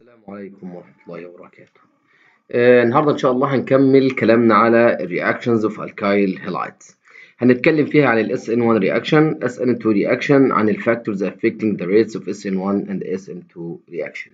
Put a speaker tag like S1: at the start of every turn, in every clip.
S1: السلام عليكم ورحمة الله وبركاته. آه النهاردة إن شاء الله هنكمل كلامنا على reactions of alkyl halides. هنتكلم فيها عن ال SN1 reaction, SN2 reaction, عن ال factors affecting the rates of SN1 and SN2 reaction.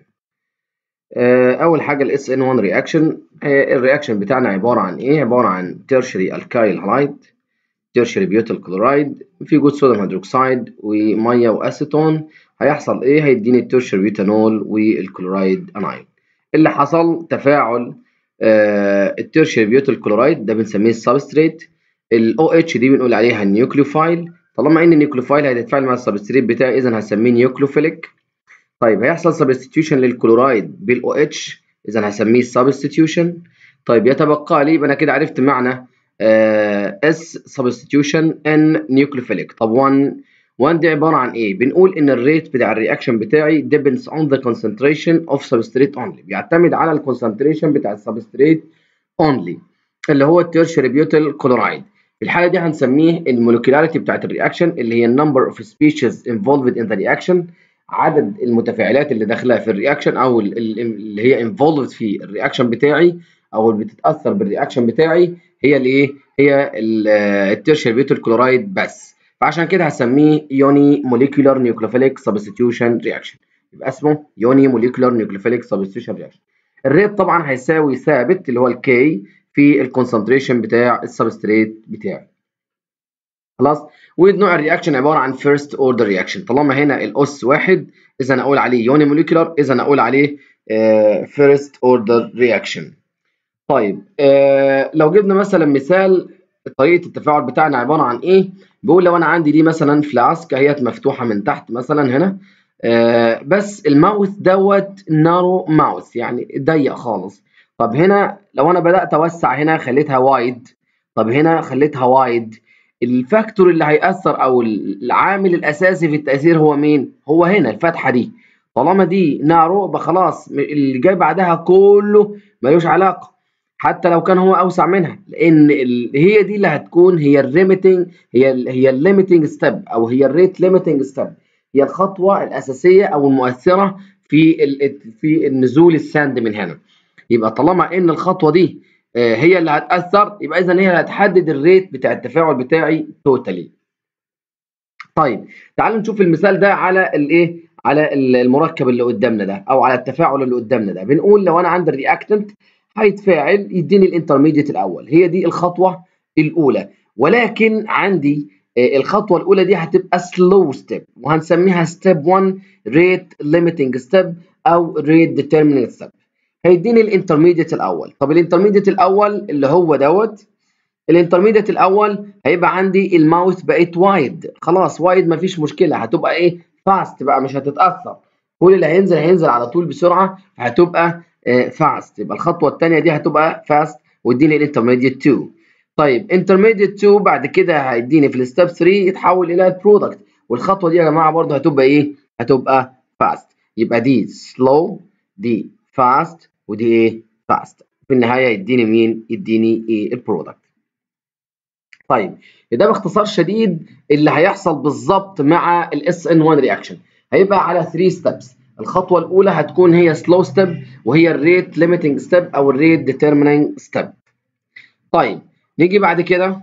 S1: آه أول حاجة ال SN1 reaction آه الرياكشن بتاعنا عبارة عن إيه؟ عبارة عن tertiary alkyl halide, tertiary butyl chloride, في وجود صوديوم هيدروكسيد ومية وأسيتون هيحصل ايه هيديني الترشر بيتانول والكلورايد اناين اللي حصل تفاعل آه الترشر بيوتل كلورايد ده بنسميه السبستريت الاو اتش دي بنقول عليها النيوكليوفايل طالما ان النيوكليوفايل هيتفاعل مع السبستريت بتاعي اذا هسميه نيوكليوفيليك طيب هيحصل سبستيتيوشن للكلورايد بالاو اتش اذا هسميه سبستيتيوشن طيب يتبقى لي يبقى انا كده عرفت معنى اس سبستيتيوشن ان نيوكليوفيليك طب 1 1 دي عبارة عن إيه؟ بنقول إن الريت بتاع الرياكشن بتاعي depends on the concentration of substrate only بيعتمد على الكونسنتريشن بتاع السبستريت only اللي هو التيرشري بيوتل كلورايد في الحالة دي هنسميه المولكيولاريتي بتاعت الرياكشن اللي هي النمبر اوف سبيشيز involved in the reaction عدد المتفاعلات اللي داخلة في الرياكشن أو اللي هي involved في الرياكشن بتاعي أو اللي بتتأثر بالرياكشن بتاعي هي الإيه؟ هي التيرشري بيوتل كلورايد بس فعشان كده هسميه يوني موليكولار نيوكليوفيليك سبستيوشن رياكشن يبقى اسمه يوني موليكولار نيوكليوفيليك سبستيوشن رياكشن الريت طبعا هيساوي ثابت اللي هو الكي في الكونسنتريشن بتاع السبستريت بتاعي خلاص ونوع الرياكشن عباره عن فيرست اوردر رياكشن طالما هنا الاس واحد اذا اقول عليه يوني موليكولار اذا اقول عليه فيرست اوردر رياكشن طيب آه لو جبنا مثلا مثال طريقه التفاعل بتاعنا عباره عن ايه بيقول لو انا عندي دي مثلا فلاسك اهيت مفتوحه من تحت مثلا هنا آه بس الماوث دوت نارو ماوث يعني ضيق خالص طب هنا لو انا بدات اوسع هنا خليتها وايد طب هنا خليتها وايد الفاكتور اللي هيأثر او العامل الاساسي في التأثير هو مين هو هنا الفتحه دي طالما دي نارو يبقى خلاص اللي جاي بعدها كله ملوش علاقه حتى لو كان هو اوسع منها لان هي دي اللي هتكون هي الريميتنج هي ال هي الليميتنج ستيب او هي الريت ليميتنج ستيب هي الخطوه الاساسيه او المؤثره في في النزول الساند من هنا يبقى طالما ان الخطوه دي هي اللي هتاثر يبقى اذا هي اللي هتحدد الريت بتاع التفاعل بتاعي توتالي طيب تعالوا نشوف المثال ده على الايه على المركب اللي قدامنا ده او على التفاعل اللي قدامنا ده بنقول لو انا عندي الرياكتنت هيتفاعل يديني الانترميديت الاول هي دي الخطوه الاولى ولكن عندي الخطوه الاولى دي هتبقى سلو ستيب وهنسميها ستيب 1 ريت ليميتنج ستيب او ريت ديترميننج ستيب هيديني الانترميديت الاول طب الانترميديت الاول اللي هو دوت الانترميديت الاول هيبقى عندي الماوث بقت وايد خلاص وايد مفيش مشكله هتبقى ايه فاست بقى مش هتتاثر كل اللي هينزل هينزل على طول بسرعه هتبقى فاست يبقى الخطوه الثانيه دي هتبقى فاست ويديني الانترميديت 2 طيب انترميديت 2 بعد كده هيديني في الستيب 3 يتحول الى البرودكت والخطوه دي يا جماعه برضه هتبقى ايه هتبقى فاست يبقى دي سلو دي فاست ودي ايه فاست في النهايه يديني مين يديني ايه البرودكت طيب ده باختصار شديد اللي هيحصل بالظبط مع الاس ان 1 رياكشن هيبقى على 3 ستيبس الخطوة الأولى هتكون هي سلو ستيب وهي الريت ليميتنج ستيب أو الريت ديترميننج ستيب. طيب نيجي بعد كده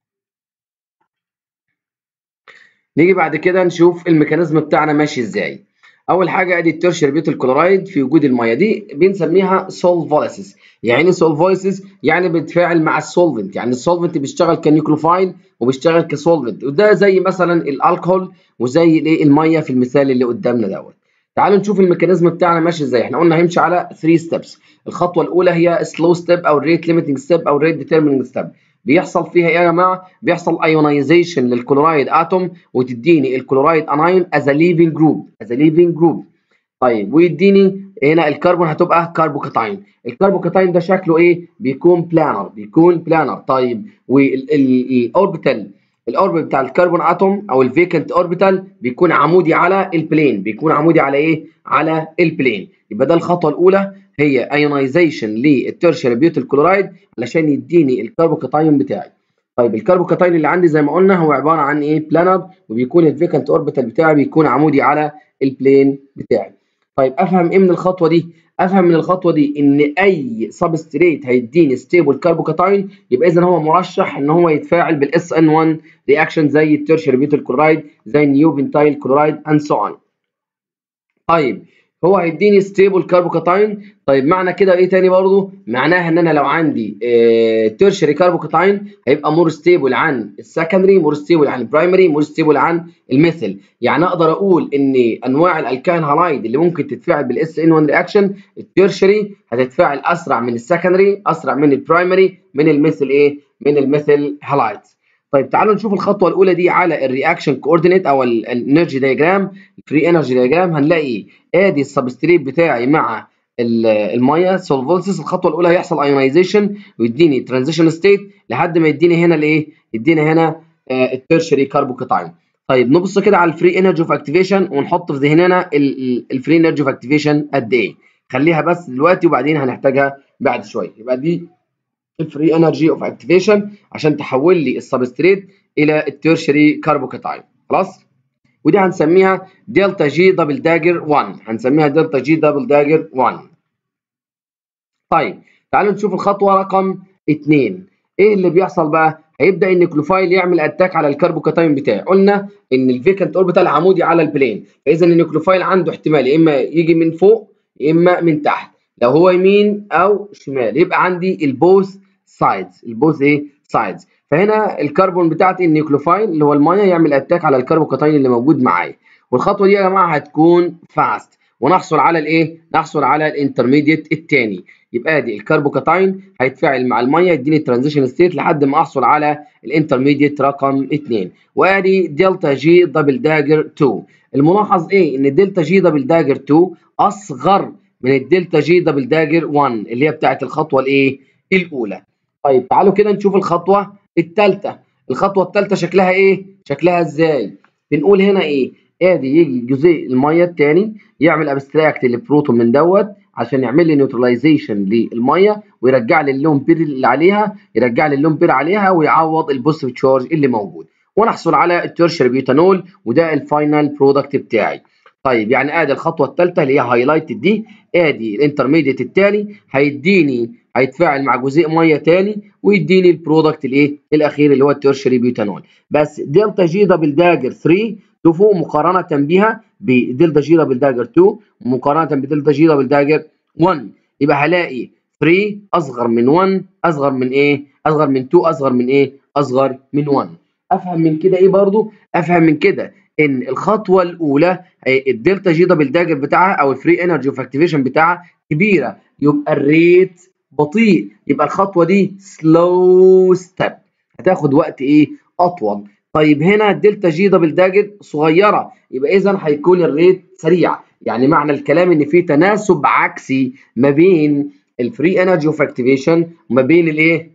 S1: نيجي بعد كده نشوف الميكانيزم بتاعنا ماشي ازاي. أول حاجة أدي الترشر بيوت الكلورايد في وجود المية دي بنسميها سولفوليسيس. يعني سولفوليسيس يعني بيتفاعل مع السولفنت، يعني السولفنت بيشتغل كنيوكلوفايل وبيشتغل كسولفنت وده زي مثلا الألكهول وزي الايه المية في المثال اللي قدامنا دوت. تعالوا نشوف الميكانيزم بتاعنا ماشي ازاي احنا قلنا هيمشي على 3 ستيبس الخطوه الاولى هي سلو ستيب او ريت ليميتنج ستيب او ريت ديترميننج ستيب بيحصل فيها ايه يا جماعه بيحصل ايونايزيشن للكلورايد اتوم وتديني الكلورايد اناين از ليفنج جروب از ليفنج جروب طيب ويديني هنا الكربون هتبقى كاربوكاتاين الكاربوكاتاين ده شكله ايه بيكون بلانر بيكون بلانر طيب والاوربيتال الاوربت بتاع الكربون اتوم او الفيكنت اوربيتال بيكون عمودي على البلين بيكون عمودي على ايه على البلين يبقى ده الخطوه الاولى هي ايونايزيشن للترشري بيوتل كلورايد علشان يديني الكربوكاتاين بتاعي طيب الكربوكاتاين اللي عندي زي ما قلنا هو عباره عن ايه بلانر وبيكون الفيكنت اوربيتال بتاعي بيكون عمودي على البلين بتاعي طيب افهم ايه من الخطوه دي افهم من الخطوه دي ان اي سبستريت هيديني ستيبل كاربوكاتاين يبقى اذا هو مرشح ان هو يتفاعل بالاس ان 1 رياكشن زي التيرشري بيوتيل كلورايد زي النيو بنتايل كلورايد اند سو اون طيب هو هيديني ستيبل كاربوكاتاين طيب معنى كده ايه تاني برضه معناها ان انا لو عندي اه تيرشري كاربوكاتاين هيبقى مور ستيبل عن السكندري مور ستيبل عن البرايمري مور ستيبل عن الميثل يعني اقدر اقول ان انواع الالكاين هالايد اللي ممكن تتفاعل بالاس ان 1 رياكشن التيرشري هتتفاعل اسرع من السكندري اسرع من البرايمري من الميثل ايه من الميثل هالايد طيب تعالوا نشوف الخطوه الاولى دي على الرياكشن كوردينيت او الانرجي دايجرام الفري انرجي دايجرام هنلاقي ادي السبستريت بتاعي مع الميه سولفولسيس الخطوه الاولى هيحصل ايونايزيشن ويديني ترانزيشن ستيت لحد ما يديني هنا الايه يديني هنا آه التيرشري كاربوكاتاين طيب نبص كده على الفري انرجي اوف اكتيفيشن ونحط في ذهننا الفري انرجي اوف اكتيفيشن قد ايه خليها بس دلوقتي وبعدين هنحتاجها بعد شويه يبقى دي الفري انرجي اوف اكتيفيشن عشان تحول لي السبستريت الى التيرشري كاربوكاتاين خلاص ودي هنسميها دلتا جي دبل داجر 1 هنسميها دلتا جي دبل داجر 1 طيب تعالوا نشوف الخطوه رقم 2 ايه اللي بيحصل بقى هيبدا النيوكليوفايل يعمل اتاك على الكربوكاتاين بتاعي قلنا ان الفيكنت اوربيتال عمودي على البلين فاذا النيوكليوفايل عنده احتمال يا اما يجي من فوق يا اما من تحت لو هو يمين او شمال يبقى عندي البوث سايدز البوث ايه سايدز فهنا الكربون بتاعتي النيوكليوفايل اللي هو الميه يعمل اتاك على الكربوكاتاين اللي موجود معايا والخطوه دي يا جماعه هتكون فاست ونحصل على الايه نحصل على الانترميديت الثاني يبقى ادي الكربوكاتاين هيتفاعل مع الميه يديني الترانزيشن ستيت لحد ما احصل على الانترميديت رقم 2 وادي دلتا جي دبل داجر 2 الملاحظ ايه ان الدلتا جي دبل داجر 2 اصغر من الدلتا جي دبل داجر 1 اللي هي بتاعت الخطوه الايه الاولى طيب تعالوا كده نشوف الخطوه الثالثه الخطوه الثالثه شكلها ايه شكلها ازاي بنقول هنا ايه ادي يجي جزيء الميه الثاني يعمل ابستراكت للبروتون من دوت عشان يعمل لي نيوتراليزيشن للميه ويرجع لي اللون بير اللي عليها يرجع لي اللون بير عليها ويعوض البوزيتيف تشارج اللي موجود ونحصل على التيرشري بيوتانول وده الفاينل برودكت بتاعي طيب يعني ادي الخطوه الثالثه اللي هي هايلايتد دي ادي الانترميديت التالي هيديني هيتفاعل مع جزيء ميه تاني ويديني البرودكت الايه الاخير اللي هو التيرشري بيوتانول بس دلتا جي دبل داجر 3 شوفوا مقارنه بها بدلتا جي دبل داجر 2 مقارنه بدلتا جي دبل داجر 1 يبقى هلاقي 3 اصغر من 1 اصغر من ايه اصغر من 2 اصغر من ايه اصغر من 1 افهم من كده ايه برضو افهم من كده ان الخطوه الاولى الدلتا جي دبل داجر بتاعها او الفري انرجي اوف اكتيفيشن بتاعها كبيره يبقى الريت بطيء يبقى الخطوه دي سلو ستيب هتاخد وقت ايه اطول طيب هنا الدلتا جي دبل داجر صغيره يبقى اذا هيكون الريت سريع يعني معنى الكلام ان في تناسب عكسي ما بين الفري انرجي اوف اكتيفيشن وما بين الايه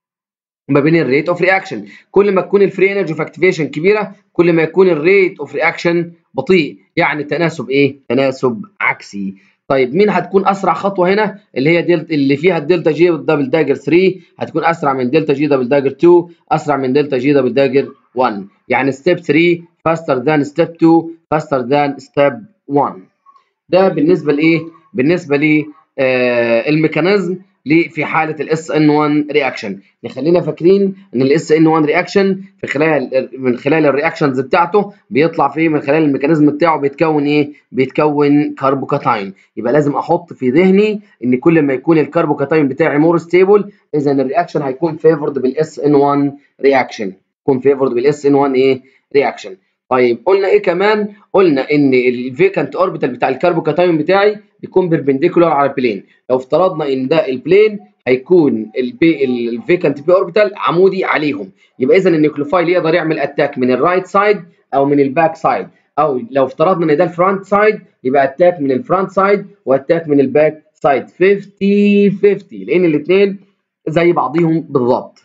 S1: وما بين الريت اوف رياكشن كل ما تكون الفري انرجي اوف اكتيفيشن كبيره كل ما يكون الريت اوف رياكشن بطيء يعني تناسب ايه تناسب عكسي طيب مين هتكون اسرع خطوه هنا اللي هي دلتا اللي فيها الدلتا جي دبل داجر 3 هتكون اسرع من دلتا جي دبل داجر 2 اسرع من دلتا جي دبل داجر 1 يعني ستيب 3 faster than step 2 faster than step 1 ده بالنسبه لايه بالنسبه ل آه الميكانيزم في حاله الاس ان 1 رياكشن خلينا فاكرين ان الاس ان 1 رياكشن في خلال من خلال الرياكشنز بتاعته بيطلع فيه من خلال الميكانيزم بتاعه بيتكون ايه بيتكون كربوكاتاين يبقى لازم احط في ذهني ان كل ما يكون الكربوكاتاين بتاعي مور ستيبل اذا الرياكشن هيكون فيفورد بالاس ان 1 رياكشن يكون فيفورد بالاس ان 1 ايه رياكشن طيب قلنا ايه كمان قلنا ان الفيكانت اوربيتال بتاع الكربوكاتاين بتاعي بيكون بيربنديكولار على البلين لو افترضنا ان ده البلين هيكون البي الفيكانت بي اوربيتال عمودي عليهم يبقى اذا النيوكليوفايل يقدر يعمل اتاك من الرايت سايد او من الباك سايد او لو افترضنا ان ده الفرونت سايد يبقى اتاك من الفرونت سايد واتاك من الباك سايد 50 50 لان الاثنين زي بعضيهم بالظبط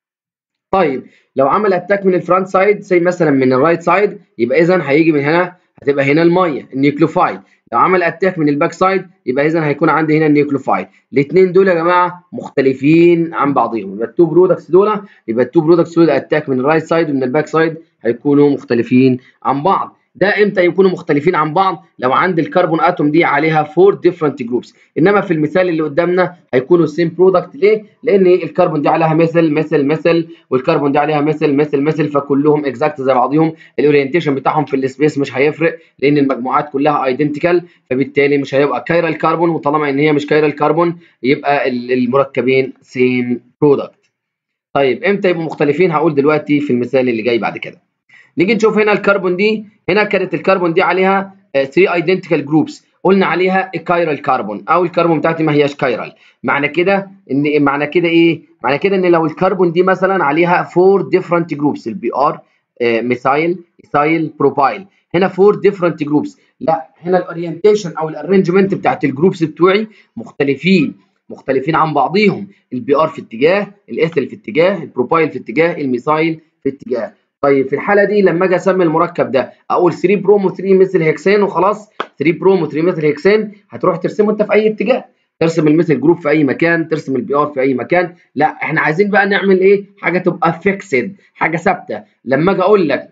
S1: طيب لو عمل اتاك من الفرونت سايد زي مثلا من الرايت سايد يبقى اذا هيجي من هنا هتبقى هنا الميه النيوكليوفايد لو عمل اتاك من الباك سايد يبقى اذا هيكون عندي هنا النيوكليوفايد الاثنين دول يا جماعه مختلفين عن بعضهم يبقى التو برودكتس دول يبقى التو برودكتس دول اتاك من الرايت سايد ومن الباك سايد هيكونوا مختلفين عن بعض ده امتى يكونوا مختلفين عن بعض لو عند الكربون اتوم دي عليها فور ديفرنت جروبس انما في المثال اللي قدامنا هيكونوا سيم برودكت ليه لان الكربون دي عليها مثل مثل مثل والكربون دي عليها مثل مثل مثل فكلهم اكزاكت زي بعضهم الاورينتيشن بتاعهم في السبيس مش هيفرق لان المجموعات كلها ايدنتيكال فبالتالي مش هيبقى كايرال كربون وطالما ان هي مش كايرال كربون يبقى المركبين سيم برودكت طيب امتى يبقوا مختلفين هقول دلوقتي في المثال اللي جاي بعد كده نيجي نشوف هنا الكربون دي هنا كانت الكربون دي عليها 3 ايدنتيكال جروبس قلنا عليها كايرال كربون او الكربون بتاعتي ما هياش كايرال معنى كده ان معنى كده ايه معنى كده ان لو الكربون دي مثلا عليها 4 ديفرنت جروبس البي ار ميثايل ايثايل بروبايل هنا 4 ديفرنت جروبس لا هنا الاورينتيشن او الارينجمنت بتاعت الجروبس بتوعي مختلفين مختلفين عن بعضيهم البي ار في اتجاه الايثيل في اتجاه البروبايل في اتجاه الميثايل في اتجاه طيب في الحاله دي لما اجي اسمي المركب ده اقول 3 برومو 3 مثل هيكسان وخلاص 3 برومو 3 مثل هيكسان هتروح ترسمه انت في اي اتجاه ترسم المثل جروب في اي مكان ترسم البي ار في اي مكان لا احنا عايزين بقى نعمل ايه حاجه تبقى فيكسد حاجه ثابته لما اجي اقول لك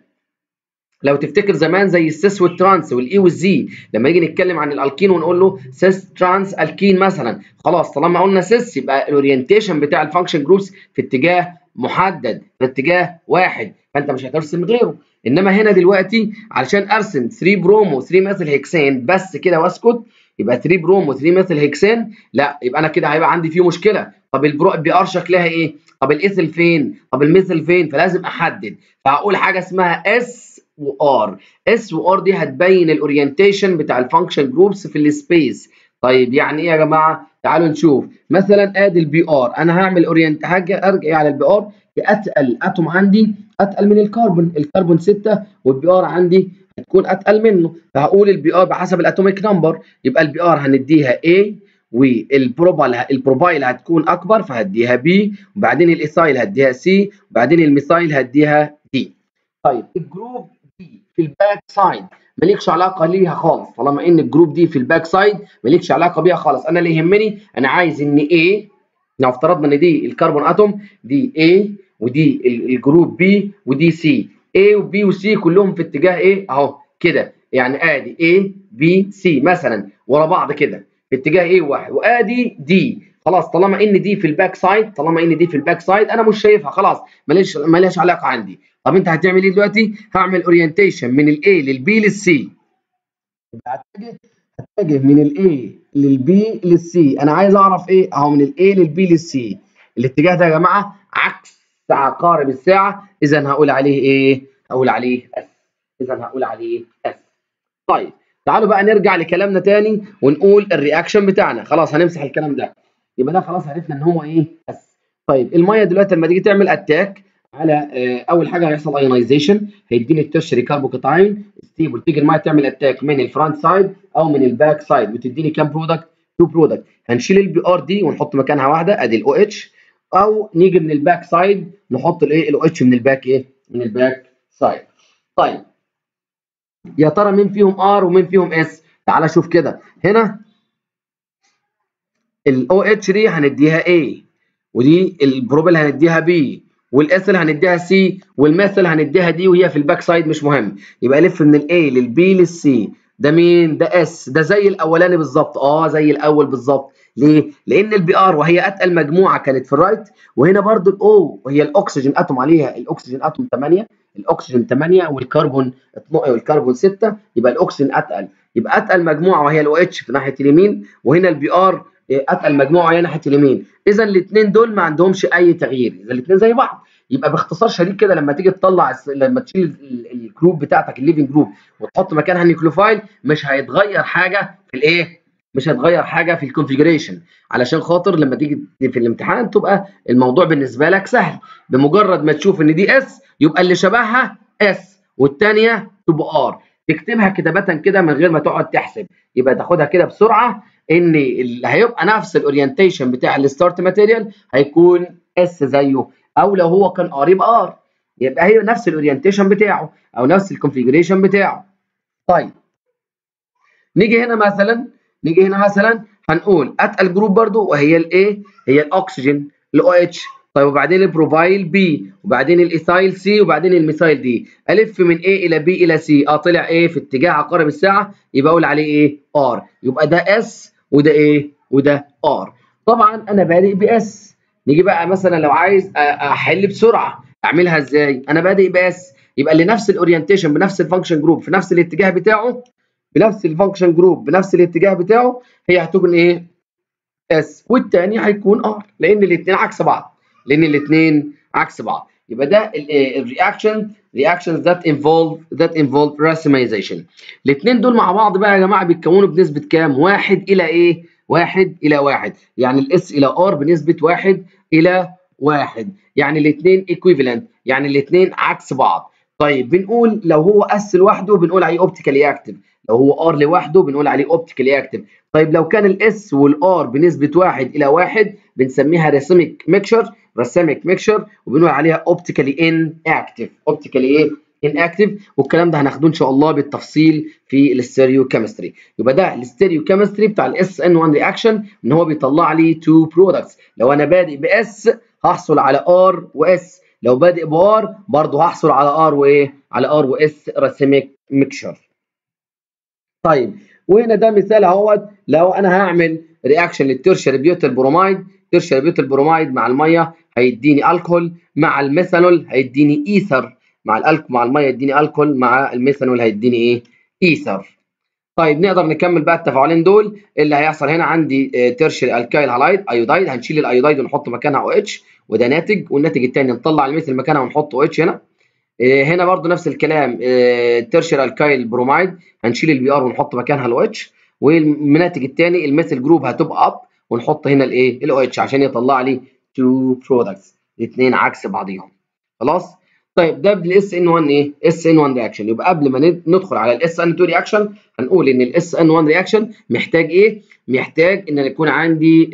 S1: لو تفتكر زمان زي السيس والترانس والاي والزي لما نيجي نتكلم عن الالكين ونقول له سيس ترانس الكين مثلا خلاص طالما قلنا سيس يبقى الاورينتيشن بتاع الفانكشن جروبس في اتجاه محدد في اتجاه واحد فانت مش هترسم غيره انما هنا دلوقتي علشان ارسم 3 برومو 3 مثل هيكسان بس كده واسكت يبقى 3 برومو 3 مثل هيكسان لا يبقى انا كده هيبقى عندي فيه مشكله طب البرو بي ار شكلها ايه طب الايثل فين طب الميثل فين فلازم احدد فهقول حاجه اسمها اس وار اس وار دي هتبين الاورينتيشن بتاع الفانكشن جروبس في السبيس طيب يعني ايه يا جماعه تعالوا نشوف مثلا ادي البي ار انا هعمل اورينت حاجه ارجع على البي ار اتقل اتوم عندي اتقل من الكربون الكربون 6 والبي ار عندي هتكون اتقل منه فهقول البي ار بحسب الاتوميك نمبر يبقى البي ار هنديها A والبروبايل البروبايل هتكون اكبر فهديها B وبعدين الايثايل هديها C وبعدين الميثايل هديها D طيب الجروب دي في الباك سايد مالكش علاقه ليها خالص طالما ان الجروب دي في الباك سايد مالكش علاقه بيها خالص انا اللي يهمني انا عايز ان A لو افترضنا ان دي الكربون اتوم دي A ودي الجروب B ودي C A وB وC كلهم في اتجاه ايه اهو كده يعني ادي A B C مثلا ورا بعض كده في اتجاه ايه واحد وادي D خلاص طالما ان دي في الباك سايد طالما ان دي في الباك سايد انا مش شايفها خلاص ماليش مالهاش علاقه عندي طب انت هتعمل ايه دلوقتي هعمل اورينتيشن من الاي للبي للسي هتجه هتجه من الاي للبي للسي انا عايز اعرف ايه اهو من الاي للبي للسي الاتجاه ده يا جماعه عكس عقارب الساعه اذا هقول عليه ايه هقول عليه اس اذا هقول عليه اس طيب تعالوا بقى نرجع لكلامنا تاني ونقول الرياكشن بتاعنا خلاص هنمسح الكلام ده يبقى ده خلاص عرفنا ان هو ايه اس طيب الميه دلوقتي لما تيجي تعمل اتاك على اول حاجه هيحصل ايونايزيشن هيديني التشري كاربوكاتاين ستيبل تيجي الميه تعمل اتاك من الفرونت سايد او من الباك سايد وتديني كام برودكت؟ تو برودكت هنشيل البي ار دي ونحط مكانها واحده ادي الاو اتش او نيجي من الباك سايد نحط الايه الاو اتش من الباك ايه؟ من الباك سايد طيب يا ترى مين فيهم ار ومين فيهم اس؟ تعالى شوف كده هنا الاو اتش دي هنديها A ودي البروبل هنديها B والاثل هنديها سي والمثل هنديها دي وهي في الباك سايد مش مهم يبقى الف من الاي للبي للسي ده مين ده اس ده زي الاولاني بالظبط اه زي الاول بالظبط ليه لان البي ار وهي اتقل مجموعه كانت في الرايت وهنا برضو الاو وهي الاكسجين اتوم عليها الاكسجين اتوم 8 الاكسجين 8 والكربون والكربون 6 يبقى الاكسجين اتقل يبقى اتقل مجموعه وهي الاو اتش في ناحيه اليمين وهنا البي ار اتقل مجموعه وهي ناحيه اليمين اذا الاثنين دول ما عندهمش اي تغيير اذا الاثنين زي بعض يبقى باختصار شديد كده لما تيجي تطلع لما تشيل الجروب بتاعتك الليفنج جروب وتحط مكانها النيوكليوفايل مش هيتغير حاجه في الايه مش هيتغير حاجه في الكونفيجريشن علشان خاطر لما تيجي في الامتحان تبقى الموضوع بالنسبه لك سهل بمجرد ما تشوف ان دي اس يبقى اللي شبهها اس والثانيه تبقى ار تكتبها كتابه كده من غير ما تقعد تحسب يبقى تاخدها كده بسرعه ان اللي هيبقى نفس الاورينتيشن بتاع الستارت ماتيريال هيكون اس زيه او لو هو كان ار يبقى ار يبقى هي نفس الاورينتيشن بتاعه او نفس الكونفيجريشن بتاعه طيب نيجي هنا مثلا نيجي هنا مثلا هنقول اتقل جروب برضو وهي الايه هي الاكسجين الاو اتش طيب وبعدين البروفايل بي وبعدين الايثايل سي وبعدين الميثايل دي الف من A الى B الى C اه طلع ايه في اتجاه عقارب الساعه يبقى اقول عليه ايه ار يبقى ده اس وده ايه وده ار طبعا انا بادئ باس نيجي بقى مثلا لو عايز احل بسرعه اعملها ازاي انا بادئ باس يبقى اللي نفس الاورينتيشن بنفس الفانكشن جروب في نفس الاتجاه بتاعه بنفس الفانكشن جروب بنفس الاتجاه بتاعه هي هتكون ايه اس والتاني هيكون ار لان الاثنين عكس بعض لان الاثنين عكس بعض يبقى ده الرياكشن reactions that involve that involve racemization الاثنين دول مع بعض بقى يا جماعه بيتكونوا بنسبه كام واحد الى ايه واحد الى واحد يعني الاس الى ار بنسبه واحد الى واحد يعني الاثنين equivalent يعني الاثنين عكس بعض طيب بنقول لو هو اس لوحده بنقول عليه اوبتيكالي اكتف لو هو ار لوحده بنقول عليه اوبتيكالي اكتف طيب لو كان الاس والار بنسبه واحد الى واحد بنسميها راسيميك ميكشر راسيميك ميكشر وبنقول عليها اوبتيكالي ان اكتف اوبتيكالي ايه ان اكتف والكلام ده هناخده ان شاء الله بالتفصيل في الستيريو كيمستري يبقى ده الستيريو كيمستري بتاع الاس ان 1 رياكشن ان هو بيطلع لي تو برودكتس لو انا بادئ باس هحصل على ار واس لو بادئ بار برضه هحصل على ار وايه على ار واس راسيميك ميكشر طيب وهنا ده مثال اهوت لو انا هعمل رياكشن للترشري بيوتيل برومايد ترشري بيوتيل برومايد مع الميه هيديني الكحول مع الميثانول هيديني ايثر مع الالك مع الميه يديني الكحول مع الميثانول هيديني ايه ايثر طيب نقدر نكمل بقى التفاعلين دول اللي هيحصل هنا عندي ترشري الكايل هالايد ايودايد هنشيل الايودايد ونحط مكانها او اتش وده ناتج والناتج الثاني نطلع الميثل مكانها ونحط او اتش هنا هنا برضو نفس الكلام ترشر الكايل برومايد هنشيل البي ار ونحط مكانها الاو اتش والناتج الثاني الميثل جروب هتبقى اب ونحط هنا الايه الاو اتش عشان يطلع لي تو برودكتس الاثنين عكس بعضيهم خلاص طيب ده بالاس ان 1 ايه اس ان 1 رياكشن يبقى قبل ما ندخل على الاس ان 2 رياكشن هنقول ان الاس ان 1 رياكشن محتاج ايه محتاج ان يكون عندي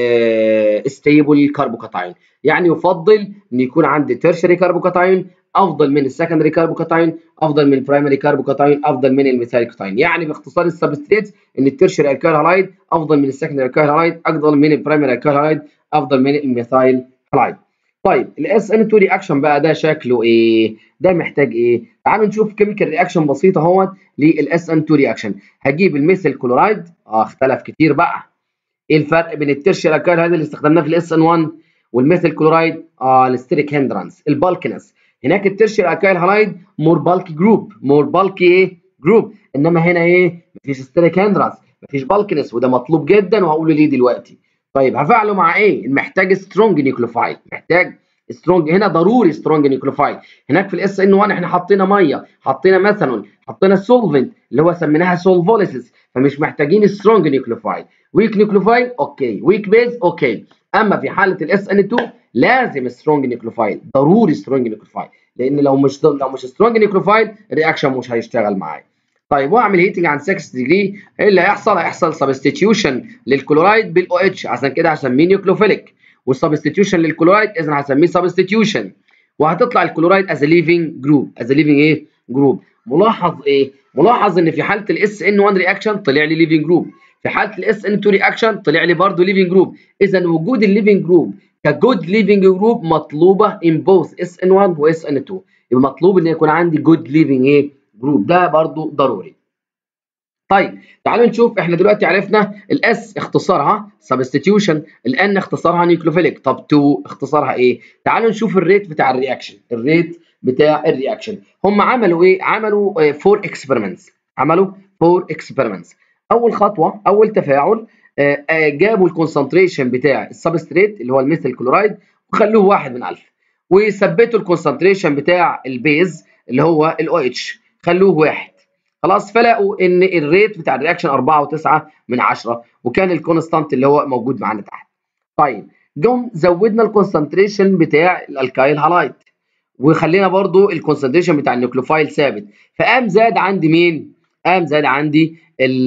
S1: ستيبل كاربوكاتاين يعني يفضل ان يكون عندي تيرشري كاربوكاتاين افضل من السكندري كاربوكاتاين افضل من البرايمري كاربوكاتاين افضل من الميثايل كاتاين يعني باختصار السبستريتس ان التيرشري الكايل هالايد افضل من السكندري الكايل هالايد افضل من البرايمري الكايل هالايد افضل من الميثايل هالايد طيب الاس ان 2 رياكشن بقى ده شكله ايه ده محتاج ايه تعالوا نشوف كيميكال رياكشن بسيطه اهوت للاس ان 2 رياكشن هجيب الميثيل كلورايد اه اختلف كتير بقى ايه الفرق بين التيرشري الكايل هذا اللي استخدمناه في الاس ان 1 والميثيل كلورايد اه الستيريك هندرانس البالكنس هناك الترشري الكايل هالايد مور بالكي جروب مور بالكي ايه جروب انما هنا ايه مفيش ستيريك هندرانس مفيش بالكنس وده مطلوب جدا وهقول ليه دلوقتي طيب هفعله مع ايه محتاج سترونج نيوكليوفايل محتاج سترونج هنا ضروري سترونج نيوكليوفايل هناك في الاس ان 1 احنا حطينا ميه حطينا ميثانول حطينا سولفنت اللي هو سميناها سولفوليسيس فمش محتاجين سترونج نيوكليوفايل ويك نيوكليوفايل اوكي ويك بيز اوكي اما في حاله الاس ان 2 لازم سترونج نيوكليوفايل ضروري سترونج نيوكليوفايل لان لو مش لو مش سترونج نيوكليوفايل الرياكشن مش هيشتغل معايا طيب واعمل هيتنج عن 6 ديجري ايه اللي هيحصل هيحصل سبستيتيوشن للكلورايد بالاو اتش عشان كده هسميه نيوكليوفيليك والسبستيتيوشن للكلورايد اذا هسميه سبستيتيوشن وهتطلع الكلورايد از ليفنج جروب از ليفنج ايه جروب ملاحظ ايه ملاحظ ان في حاله الاس ان 1 رياكشن طلع لي ليفنج جروب في حاله الاس ان 2 رياكشن طلع لي برضه ليفنج جروب اذا وجود الليفنج جروب كجود ليفنج جروب مطلوبه ان بوث اس ان 1 واس ان 2 يبقى مطلوب ان يكون عندي جود ليفنج ايه جروب ده برضو ضروري طيب تعالوا نشوف احنا دلوقتي عرفنا الاس اختصارها سبستيتيوشن الان اختصارها نيوكليوفيليك طب 2 اختصارها ايه تعالوا نشوف الريت بتاع الرياكشن الريت بتاع الرياكشن هم عملوا ايه عملوا فور اكسبيرمنتس عملوا فور اكسبيرمنتس اول خطوه اول تفاعل جابوا الكونسنتريشن بتاع السبستريت اللي هو الميثيل كلورايد وخلوه واحد من 1000 وثبتوا الكونسنتريشن بتاع البيز اللي هو الاو اتش خلوه واحد خلاص فلقوا ان الريت بتاع الرياكشن 4.9 من 10 وكان الكونستانت اللي هو موجود معانا تحت طيب جم زودنا الكونسنتريشن بتاع الالكايل هالايد وخلينا برضو الكونسنتريشن بتاع النيوكليوفايل ثابت فقام زاد عندي مين قام زاد عندي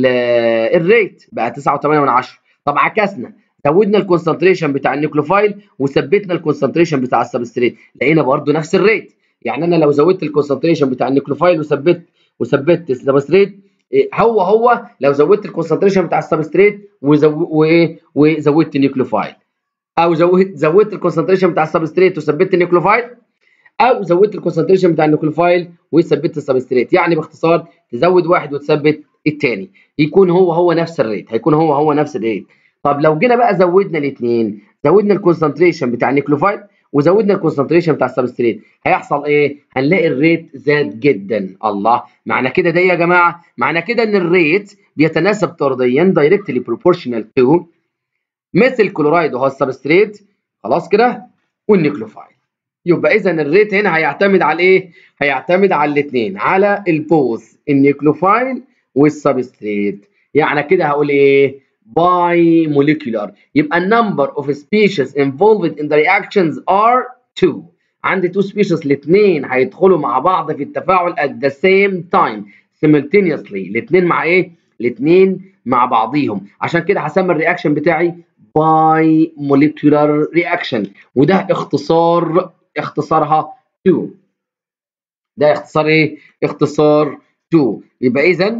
S1: الريت بقى 9.8 من 10 طب عكسنا زودنا الكونسنتريشن بتاع النيوكليوفايل وثبتنا الكونسنتريشن بتاع السبستريت لقينا برضو نفس الريت يعني انا لو زودت الكونسنتريشن بتاع النيوكليوفايل وثبت وثبت السبستريت هو هو لو زودت الكونسنتريشن بتاع السبستريت وزو... وايه وزودت النيوكليوفايل او زودت زودت الكونسنتريشن بتاع السبستريت وثبت النيوكليوفايل او زودت الكونسنتريشن بتاع النيوكليوفايل وثبت السبستريت يعني باختصار تزود واحد وتثبت الثاني يكون هو هو نفس الريت هيكون هو هو نفس الريت طب لو جينا بقى زودنا الاثنين زودنا الكونسنتريشن بتاع النيوكليوفايل وزودنا الكونسنتريشن بتاع السبستريت هيحصل ايه هنلاقي الريت زاد جدا الله معنى كده ده يا جماعه معنى كده ان الريت بيتناسب طرديا دايركتلي بروبورشنال تو مثل كلورايد وهو السبستريت خلاص كده والنيوكليوفايل يبقى اذا الريت هنا هيعتمد على ايه هيعتمد على الاثنين على البوث النيوكليوفايل والسبستريت يعني كده هقول ايه باي molecular يبقى number of species involved in the reactions are two عندي two species الاثنين هيدخلوا مع بعض في التفاعل at the same time simultaneously الاثنين مع ايه الاثنين مع بعضيهم عشان كده هسمي الرياكشن بتاعي باي molecular reaction وده اختصار اختصارها 2 ده اختصار ايه اختصار 2 يبقى اذا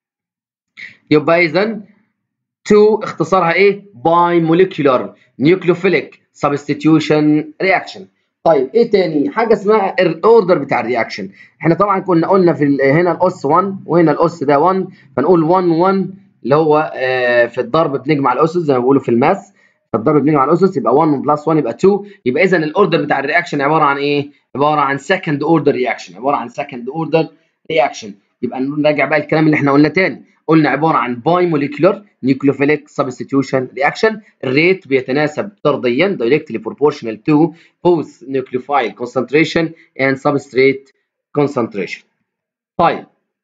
S1: يبقى اذا 2 اختصارها ايه باي molecular nucleophilic substitution reaction طيب ايه تاني حاجه اسمها الاوردر بتاع الرياكشن احنا طبعا كنا قلنا في هنا الاس 1 وهنا الاس ده 1 فنقول 1 1 اللي هو آه في الضرب بنجمع الاسس زي ما بيقولوا في الماس في الضرب بنجمع الاسس يبقى 1 بلس 1 يبقى 2 يبقى اذا الاوردر بتاع الرياكشن عباره عن ايه عباره عن سكند اوردر رياكشن عباره عن سكند اوردر رياكشن يبقى نراجع بقى الكلام اللي احنا قلنا تاني قلنا عباره عن باي موليكولر نيوكليوفيليك سبستيتيوشن رياكشن الريت بيتناسب طرديا directly proportional to both nucleophile concentration and substrate concentration طيب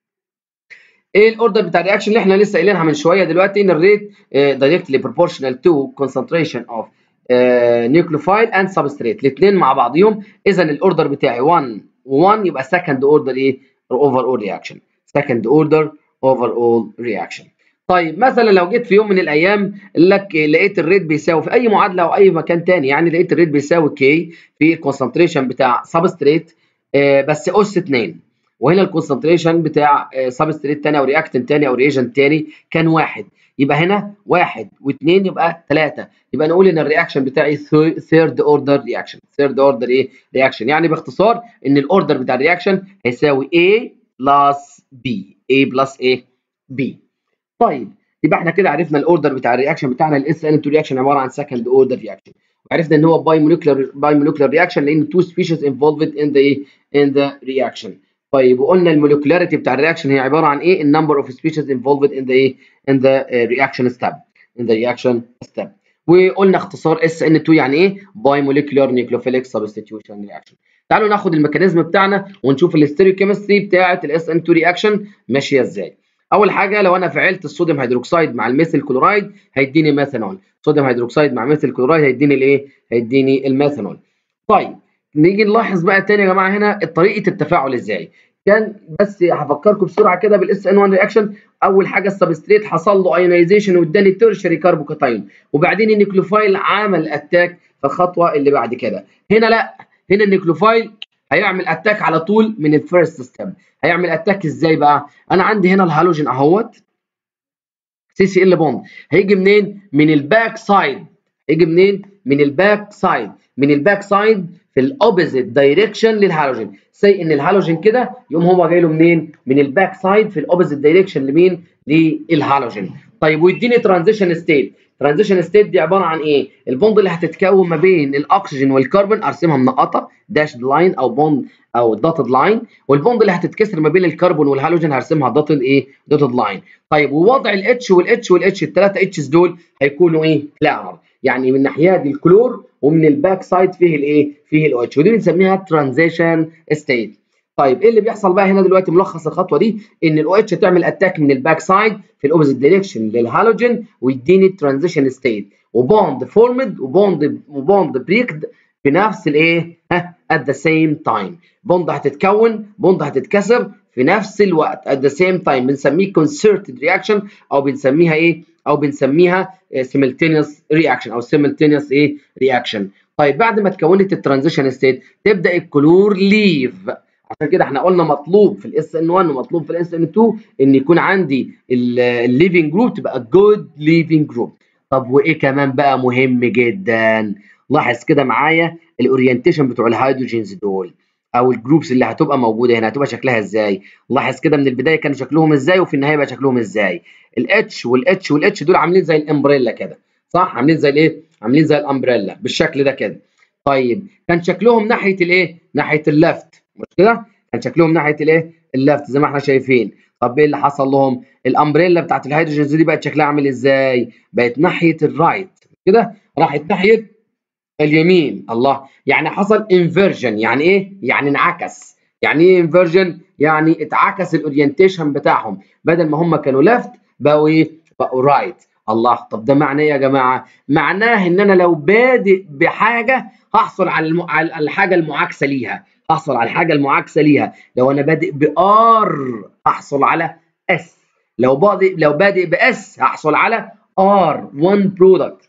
S1: ايه الاوردر بتاع الرياكشن اللي احنا لسه قايلينها من شويه دلوقتي ان الريت directly proportional to concentration of nucleophile and substrate الاثنين مع بعضيهم اذا الاوردر بتاعي 1 و1 يبقى second order ايه overall reaction second order overall reaction طيب مثلا لو جيت في يوم من الايام لك لقيت الريت بيساوي في اي معادله او اي مكان تاني يعني لقيت الريت بيساوي كي في الكونسنتريشن بتاع سبستريت آه بس اس 2 وهنا الكونسنتريشن بتاع آه سبستريت تاني او رياكتنت تاني او ريجنت تاني كان واحد يبقى هنا واحد واثنين يبقى ثلاثه يبقى نقول ان الرياكشن بتاعي ثيرد اوردر رياكشن ثيرد اوردر ايه رياكشن يعني باختصار ان الاوردر بتاع الرياكشن هيساوي A بلس B A بلس ايه B طيب يبقى احنا كده عرفنا الاوردر بتاع الرياكشن بتاعنا الاس ان 2 رياكشن عباره عن سكند اوردر رياكشن وعرفنا ان هو باي موليكولر باي موليكولر رياكشن لان تو سبيشيز انفولفد ان ذا ان ذا رياكشن طيب وقلنا الموليكولاريتي بتاع الرياكشن هي عباره عن ايه النمبر اوف سبيشيز انفولفد ان ذا ايه ان ذا رياكشن ستيب ان ذا رياكشن ستيب وقلنا اختصار اس ان 2 يعني ايه باي موليكولر نيوكليوفيليك سبستيتيوشن رياكشن تعالوا ناخد الميكانيزم بتاعنا ونشوف الاستيريوكيمستري بتاعه الاس ان 2 رياكشن ماشيه ازاي اول حاجه لو انا فعلت الصوديوم هيدروكسيد مع الميثيل كلورايد هيديني ميثانول صوديوم هيدروكسيد مع ميثيل كلورايد هيديني الايه هيديني الميثانول طيب نيجي نلاحظ بقى تاني يا جماعه هنا طريقه التفاعل ازاي كان بس هفكركم بسرعه كده بالاس ان 1 رياكشن اول حاجه السبستريت حصل له ايونايزيشن واداني تيرشري كاربوكاتايون وبعدين النيوكليوفايل عمل اتاك في الخطوه اللي بعد كده هنا لا هنا النيوكليوفايل هيعمل اتاك على طول من الفيرست ستيب هيعمل اتاك ازاي بقى انا عندي هنا الهالوجين اهوت سي سي ال بوند هيجي منين من الباك سايد هيجي منين من الباك سايد من الباك سايد في الاوبوزيت دايركشن للهالوجين سي ان الهالوجين كده يقوم هو جاي له منين من الباك سايد في الاوبوزيت دايركشن لمين للهالوجين طيب ويديني ترانزيشن ستيت ترانزيشن ستيت دي عباره عن ايه البوند اللي هتتكون ما بين الاكسجين والكربون ارسمها منقطه داشد لاين او بوند او دوتد لاين والبوند اللي هتتكسر ما بين الكربون والهالوجين هرسمها دوتد ايه دوتد لاين طيب ووضع الاتش والاتش والاتش الثلاثه اتشز دول هيكونوا ايه بلانر يعني من ناحيه دي الكلور ومن الباك سايد فيه الايه فيه الاو اتش ودي بنسميها ترانزيشن ستيت طيب ايه اللي بيحصل بقى هنا دلوقتي ملخص الخطوه دي ان الاو اتش تعمل اتاك من الباك سايد في الاوبوزيت دايركشن للهالوجين ويديني ترانزيشن ستيت وبوند فورمد وبوند وبوند بريكد في نفس الايه ها ات ذا سيم تايم بوند هتتكون بوند هتتكسر في نفس الوقت ات ذا سيم تايم بنسميه concerted رياكشن او بنسميها ايه او بنسميها simultaneous رياكشن او simultaneous ايه رياكشن طيب بعد ما اتكونت الترانزيشن ستيت تبدا الكلور ليف عشان كده احنا قلنا مطلوب في الاس ان 1 ومطلوب في الاس ان 2 ان يكون عندي الليفنج جروب تبقى جود ليفنج جروب طب وايه كمان بقى مهم جدا لاحظ كده معايا الاورينتيشن بتوع الهيدروجينز دول او الجروبس اللي هتبقى موجوده هنا هتبقى شكلها ازاي لاحظ كده من البدايه كان شكلهم ازاي وفي النهايه بقى شكلهم ازاي الاتش والاتش والاتش دول عاملين زي الامبريلا كده صح عاملين زي الايه عاملين زي الامبريلا بالشكل ده كده طيب كان شكلهم ناحيه الايه ناحيه اللفت مش كده كان شكلهم ناحيه الايه اللفت زي ما احنا شايفين طب ايه اللي حصل لهم الامبريلا بتاعت الهيدروجينز دي بقت شكلها عامل ازاي بقت ناحيه الرايت كده راحت ناحيه اليمين الله يعني حصل انفيرجن يعني ايه يعني انعكس يعني ايه انفيرجن يعني اتعكس الاورينتيشن بتاعهم بدل ما هم كانوا ليفت بقوا ايه بقوا رايت الله طب ده معناه ايه يا جماعه معناه ان انا لو بادئ بحاجه هحصل على, الم... على الحاجه المعاكسه ليها هحصل على الحاجه المعاكسه ليها لو انا بادئ بار هحصل على اس لو بادئ لو بادئ باس هحصل على ار 1 برودكت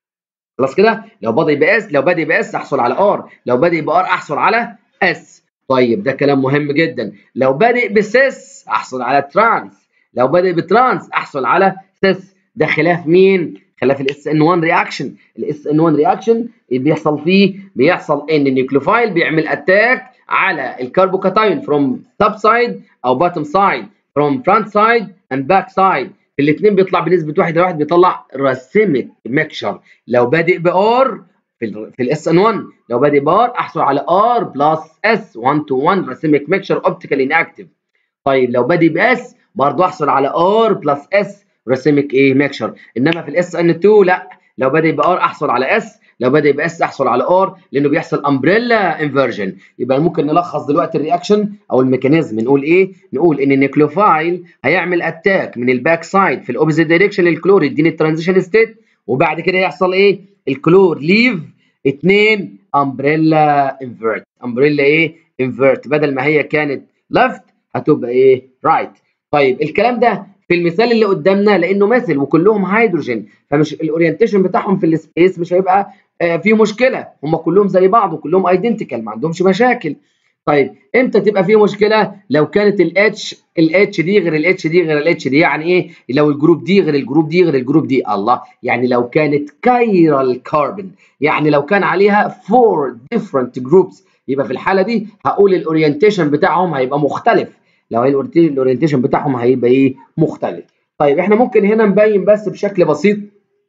S1: خلاص كده لو بادئ باس لو بادئ باس احصل على ار لو بادئ بار احصل على اس طيب ده كلام مهم جدا لو بادئ بسيس احصل على ترانس لو بادئ بترانس احصل على سيس ده خلاف مين خلاف الاس ان 1 رياكشن الاس ان 1 رياكشن بيحصل فيه بيحصل ان النيوكليوفايل بيعمل اتاك على الكربوكاتايون فروم توب سايد او باتم سايد فروم فرونت سايد اند باك سايد في الاثنين بيطلع بنسبه 1 لواحد بيطلع راسيميك ميكشر لو بادئ بار في ال في الاس ان 1 لو بادئ بار احصل على ار بلس اس 1 تو 1 راسيميك ميكشر اوبتيكال اناكتيف طيب لو بادئ باس برضه احصل على ار بلس اس راسيميك ايه ميكشر انما في الاس ان 2 لا لو بادئ بار احصل على اس لو بادئ باس احصل على ار لانه بيحصل امبريلا انفرجن يبقى ممكن نلخص دلوقتي الرياكشن او الميكانيزم نقول ايه نقول ان النيوكليوفايل هيعمل اتاك من الباك سايد في الاوبوزيت دايركشن للكلور يديني الترانزيشن ستيت وبعد كده يحصل ايه الكلور ليف اتنين امبريلا انفيرت امبريلا ايه انفيرت بدل ما هي كانت ليفت هتبقى ايه رايت right. طيب الكلام ده في المثال اللي قدامنا لانه مثل وكلهم هيدروجين فمش الاورينتيشن بتاعهم في السبيس مش هيبقى آه فيه مشكله هم كلهم زي بعض وكلهم ايدنتيكال ما عندهمش مشاكل طيب امتى تبقى فيه مشكله لو كانت الاتش الاتش دي غير الاتش دي غير الاتش دي يعني ايه لو الجروب دي غير الجروب دي غير الجروب دي الله يعني لو كانت كايرال كاربون يعني لو كان عليها فور ديفرنت جروبس يبقى في الحاله دي هقول الاورينتيشن بتاعهم هيبقى مختلف لو الاورينتيشن بتاعهم هيبقى ايه مختلف طيب احنا ممكن هنا نبين بس بشكل بسيط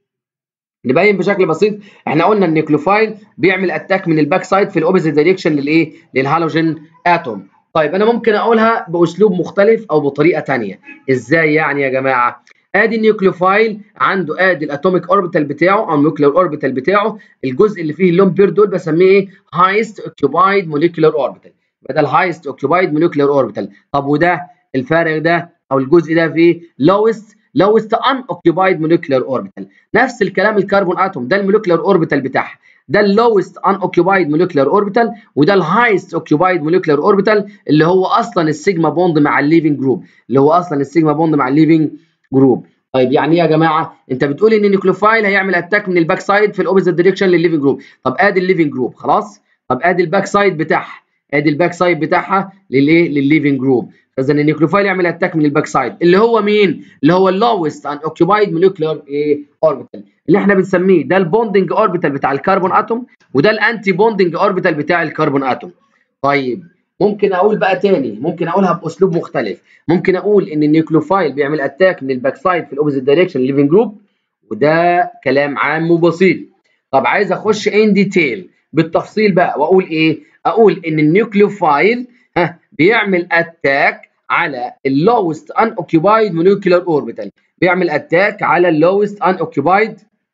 S1: نبين بشكل بسيط احنا قلنا النيوكليوفايل بيعمل اتاك من الباك سايد في الاوبوزيت دايركشن للايه للهالوجين اتوم طيب انا ممكن اقولها باسلوب مختلف او بطريقه ثانيه ازاي يعني يا جماعه ادي النيوكليوفايل عنده ادي الاتوميك اوربيتال بتاعه او النيوكلير اوربيتال بتاعه الجزء اللي فيه اللون بير دول بسميه ايه هايست اوكيوبايد موليكولار اوربيتال بدل هايست اوكيوبايد موليكولار اوربيتال طب وده الفارق ده او الجزء ده فيه لوست لوست ان اوكيوبايد موليكولار اوربيتال نفس الكلام الكربون اتوم ده الموليكولار اوربيتال بتاعها ده اللوست ان اوكيوبايد موليكولار اوربيتال وده الهايست اوكيوبايد موليكولار اوربيتال اللي هو اصلا السيجما بوند مع الليفنج جروب اللي هو اصلا السيجما بوند مع الليفنج جروب طيب يعني ايه يا جماعه انت بتقول ان النيوكليوفايل هيعمل اتاك من الباك سايد في الاوبوزيت دايركشن للليفنج جروب طب ادي الليفنج جروب خلاص طب ادي الباك سايد بتاعها ادي الباك سايد بتاعها للايه للليفنج جروب فاذا النيوكليوفايل يعمل اتاك من الباك سايد اللي هو مين اللي هو اللوست ان اوكيوبايد موليكولار ايه اوربيتال اللي احنا بنسميه ده البوندنج اوربيتال بتاع الكربون اتوم وده الانتي بوندنج اوربيتال بتاع الكربون اتوم طيب ممكن اقول بقى تاني ممكن اقولها باسلوب مختلف ممكن اقول ان النيوكليوفايل بيعمل اتاك من الباك سايد في الاوبوزيت دايركشن ليفنج جروب وده كلام عام وبسيط طب عايز اخش ان ديتيل بالتفصيل بقى واقول ايه اقول ان النيوكليوفايل ها بيعمل اتاك على اللوست ان اوكيوبايد موليكولار اوربيتال بيعمل اتاك على اللوست ان اوكيوبايد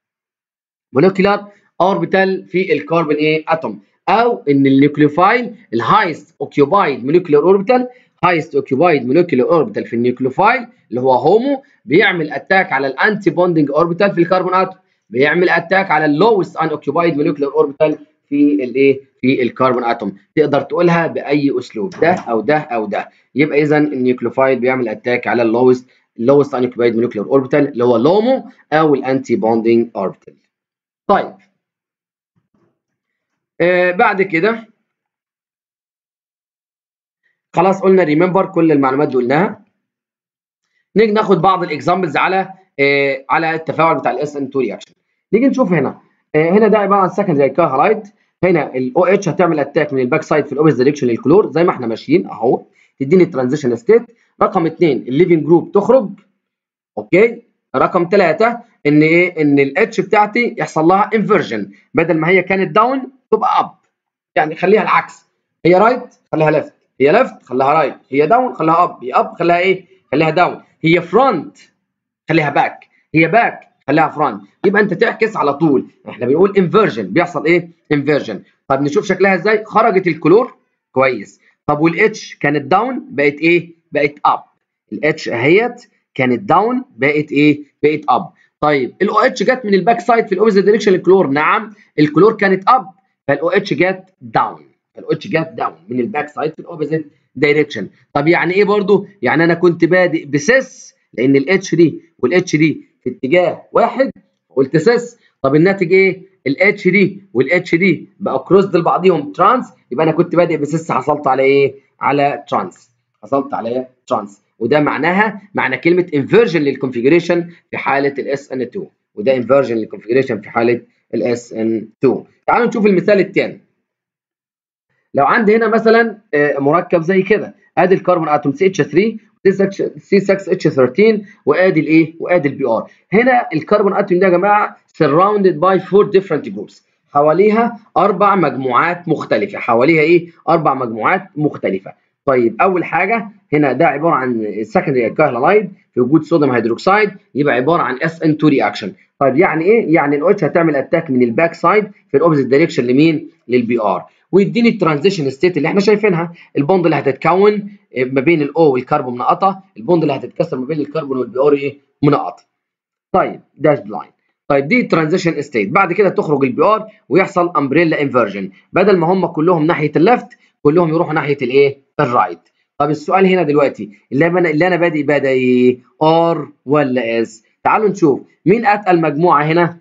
S1: موليكولار اوربيتال في الكربون ايه اتوم او ان النيوكليوفايل الهايست اوكيوبايد موليكولار اوربيتال هايست اوكيوبايد موليكولار اوربيتال في النيوكليوفايل اللي هو هومو بيعمل اتاك على الانتي بوندنج اوربيتال في الكربون اتوم بيعمل اتاك على اللوست ان اوكيوبايد موليكولار اوربيتال في الايه في الكربون اتوم تقدر تقولها باي اسلوب ده او ده او ده يبقى اذا النيوكليوفايد بيعمل اتاك على اللوست اللوست ان اوكيوبايد موليكولار اوربيتال اللي هو لومو او الانتي بوندنج اوربيتال طيب آه بعد كده خلاص قلنا ريمبر كل المعلومات دي قلناها نيجي ناخد بعض الاكزامبلز على آه على التفاعل بتاع الاس ان 2 رياكشن نيجي نشوف هنا آه هنا ده عباره عن سكندري كارهالايد هنا الاو اتش هتعمل اتاك من الباك سايد في الاوبس دايركشن للكلور زي ما احنا ماشيين اهو تديني الترانزيشن ستيت رقم اثنين الليفنج جروب تخرج اوكي رقم ثلاثة ان ايه ان الاتش بتاعتي يحصل لها انفرجن بدل ما هي كانت داون تبقى اب يعني خليها العكس هي رايت right, خليها ليفت هي ليفت خليها رايت right. هي داون خليها اب هي اب خليها ايه خليها داون هي فرونت خليها باك هي باك خليها فرونت يبقى انت تعكس على طول احنا بنقول انفرجن بيحصل ايه انفرجن طب نشوف شكلها ازاي خرجت الكلور كويس طب والاتش كانت داون بقت ايه بقت اب الاتش اهيت كانت داون بقت ايه بقت اب طيب الاو اتش جت من الباك سايد في الاوبوزيت دايركشن للكلور نعم الكلور كانت اب فالاو اتش جت داون فالاو اتش جت داون من الباك سايد في الاوبوزيت دايركشن طب يعني ايه برضو يعني انا كنت بادئ بسيس لان الاتش دي والاتش دي في اتجاه واحد قلت سيس طب الناتج ايه الاتش دي والاتش دي بقى كروسد لبعضيهم ترانس يبقى انا كنت بادئ بسيس حصلت على ايه على ترانس حصلت على ترانس وده معناها معنى كلمه انفرجن للكونفيجريشن في حاله الاس ان 2 وده انفرجن للكونفيجريشن في حاله الاس ان 2 تعالوا نشوف المثال الثاني لو عندي هنا مثلا مركب زي كده ادي الكربون اتوم سي اتش 3 سي 6 اتش 13 وادي الايه وادي البي ار هنا الكربون اتوم ده يا جماعه surrounded by four different groups حواليها اربع مجموعات مختلفه حواليها ايه اربع مجموعات مختلفه طيب اول حاجه هنا ده عباره عن سكندري الكهلالايد في وجود صوديوم هيدروكسيد يبقى عباره عن اس ان 2 رياكشن طيب يعني ايه يعني الاو اتش هتعمل اتاك من الباك سايد في الاوبزيت دايركشن لمين للبي ار ويديني الترانزيشن ستيت اللي احنا شايفينها البوند اللي هتتكون ما بين الاو والكربون منقطه البوند اللي هتتكسر ما بين الكربون والبي ار ايه منقطه طيب داش لاين طيب دي ترانزيشن ستيت بعد كده تخرج البي ار ويحصل امبريلا انفرجن بدل ما هم كلهم ناحيه الليفت كلهم يروحوا ناحيه الايه الرايت طب السؤال هنا دلوقتي اللي انا اللي انا بادئ بدا ايه ار ولا اس تعالوا نشوف مين اتقل مجموعه هنا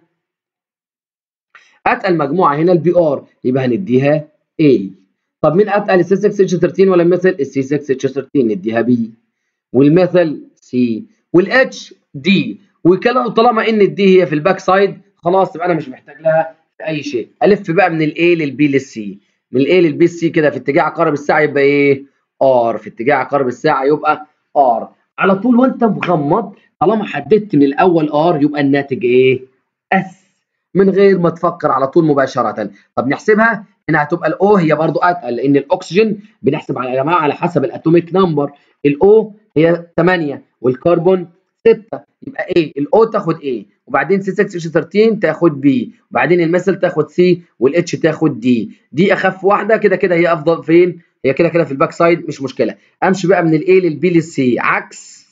S1: اتقل مجموعه هنا البي ار يبقى هنديها A طب مين اتقل السي 6 اتش 13 ولا المثل السي 6 اتش 13 نديها بي والمثل سي والاتش دي وكلام طالما ان الدي هي في الباك سايد خلاص يبقى انا مش محتاج لها في اي شيء الف بقى من الاي للبي للسي من الاي للبي السي كده في اتجاه عقارب الساعه يبقى ايه ار في اتجاه عقارب الساعه يبقى ار على طول وانت مغمض طالما حددت من الاول ار يبقى الناتج ايه اس من غير ما تفكر على طول مباشره طب نحسبها هنا هتبقى الاو هي برضو اتقل لان الاكسجين بنحسب على يا جماعه على حسب الاتوميك نمبر الاو هي 8 والكربون 6 يبقى ايه الاو تاخد ايه وبعدين سي 6 اتش 13 تاخد بي وبعدين المثل تاخد سي والاتش تاخد دي دي اخف واحده كده كده هي افضل فين هي كده كده في الباك سايد مش مشكله امشي بقى من الاي للبي للسي عكس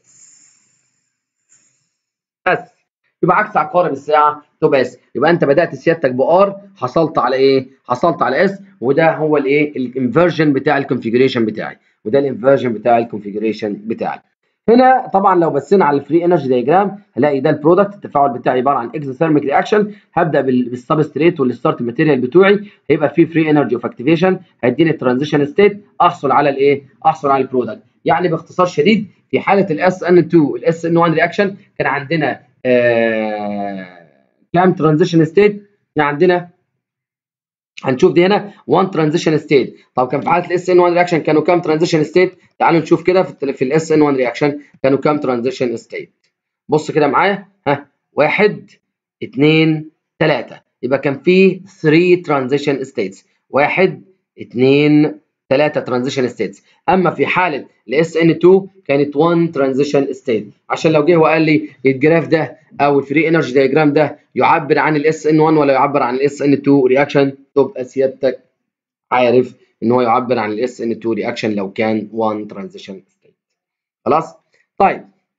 S1: بس يبقى عكس عقارب الساعه تبقى اس يبقى انت بدات سيادتك بار حصلت على ايه حصلت على اس وده هو الايه الانفرجن بتاع الكونفيجريشن بتاعي وده الانفرجن بتاع الكونفيجريشن بتاعي هنا طبعا لو بصينا على الفري انرجي دايجرام هلاقي ده البرودكت التفاعل بتاعي عباره عن اكزوثيرميك رياكشن هبدا بالسبستريت والستارت ماتيريال بتوعي هيبقى فيه فري انرجي اوف اكتيفيشن هيديني الترانزيشن ستيت احصل على الايه احصل على البرودكت يعني باختصار شديد في حاله الاس ان 2 والاس ان 1 رياكشن كان عندنا آه كام ترانزيشن ستيت يعني عندنا هنشوف دي هنا 1 ترانزيشن ستيت طب كان في حاله الاس ان 1 رياكشن كانوا كام ترانزيشن ستيت تعالوا نشوف كده في, في الاس ان 1 رياكشن كانوا كام ترانزيشن ستيت بص كده معايا ها 1 2 3 يبقى كان في 3 ترانزيشن ستيتس 1 2 3 ترانزيشن ستيتس اما في حاله الاس ان 2 كانت 1 ترانزيشن ستيت عشان لو جه وقال لي الجراف ده او الفري انرجي دايجرام ده يعبر عن الاس ان 1 ولا يعبر عن الاس ان 2 رياكشن تبقى سيادتك عارف ان هو يعبر عن الاس ان 2 رياكشن لو كان 1 ترانزيشن ستيت خلاص طيب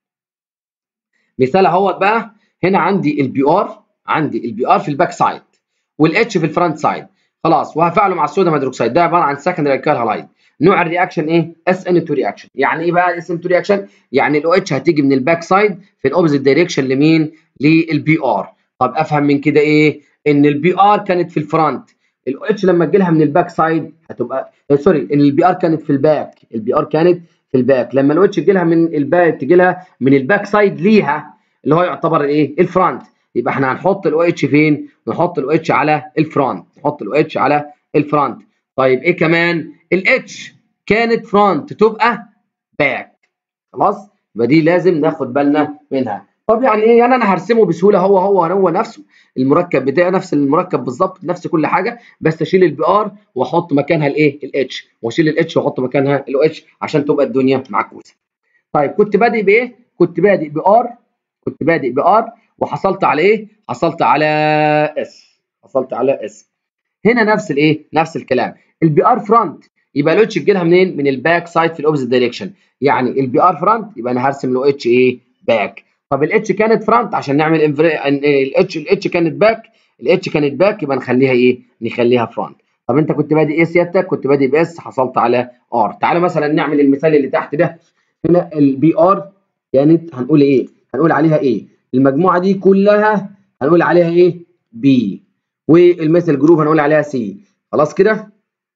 S1: مثال اهوت بقى هنا عندي البي ار عندي البي ار في الباك سايد والاتش في الفرونت سايد خلاص وهفعله مع الصوديوم هيدروكسيد ده عباره عن سكندري الكال هالايد نوع الرياكشن ايه اس ان 2 رياكشن يعني ايه بقى اس ان 2 رياكشن يعني الاو اتش هتيجي من الباك سايد في الاوبزيت دايركشن لمين للبي ار طب افهم من كده ايه ان البي ار كانت في الفرونت الاو اتش لما تجي لها من الباك سايد هتبقى سوري ان البي ار كانت في الباك البي ار كانت في الباك لما الاو اتش تجي لها من الباك تجي لها من الباك سايد ليها اللي هو يعتبر الايه الفرونت يبقى احنا هنحط الاو اتش فين نحط الاو اتش على الفرونت نحط الاو اتش على الفرونت طيب ايه كمان الاتش كانت فرونت تبقى باك خلاص يبقى دي لازم ناخد بالنا منها طب يعني ايه يعني انا هرسمه بسهوله هو هو هو نفسه المركب بتاعي نفس المركب بالظبط نفس كل حاجه بس اشيل البي ار واحط مكانها الايه الاتش واشيل الاتش واحط مكانها الاو اتش عشان تبقى الدنيا معكوسه طيب كنت بادئ بايه كنت بادئ بار كنت بادئ بار وحصلت على ايه حصلت على اس حصلت على اس هنا نفس الايه نفس الكلام البي ار فرونت يبقى الاتش تجي لها منين من الباك سايد في الاوبزيت دايركشن يعني البي ار فرونت يبقى انا هرسم له اتش ايه باك طب الاتش كانت فرونت عشان نعمل الاتش الاتش كانت باك الاتش كانت باك يبقى نخليها ايه نخليها فرونت طب انت كنت بادئ ايه سيادتك كنت بادئ باس حصلت على ار تعالى مثلا نعمل المثال اللي تحت ده هنا البي ار كانت هنقول ايه هنقول عليها ايه المجموعه دي كلها هنقول عليها ايه بي والمثل جروب هنقول عليها سي خلاص كده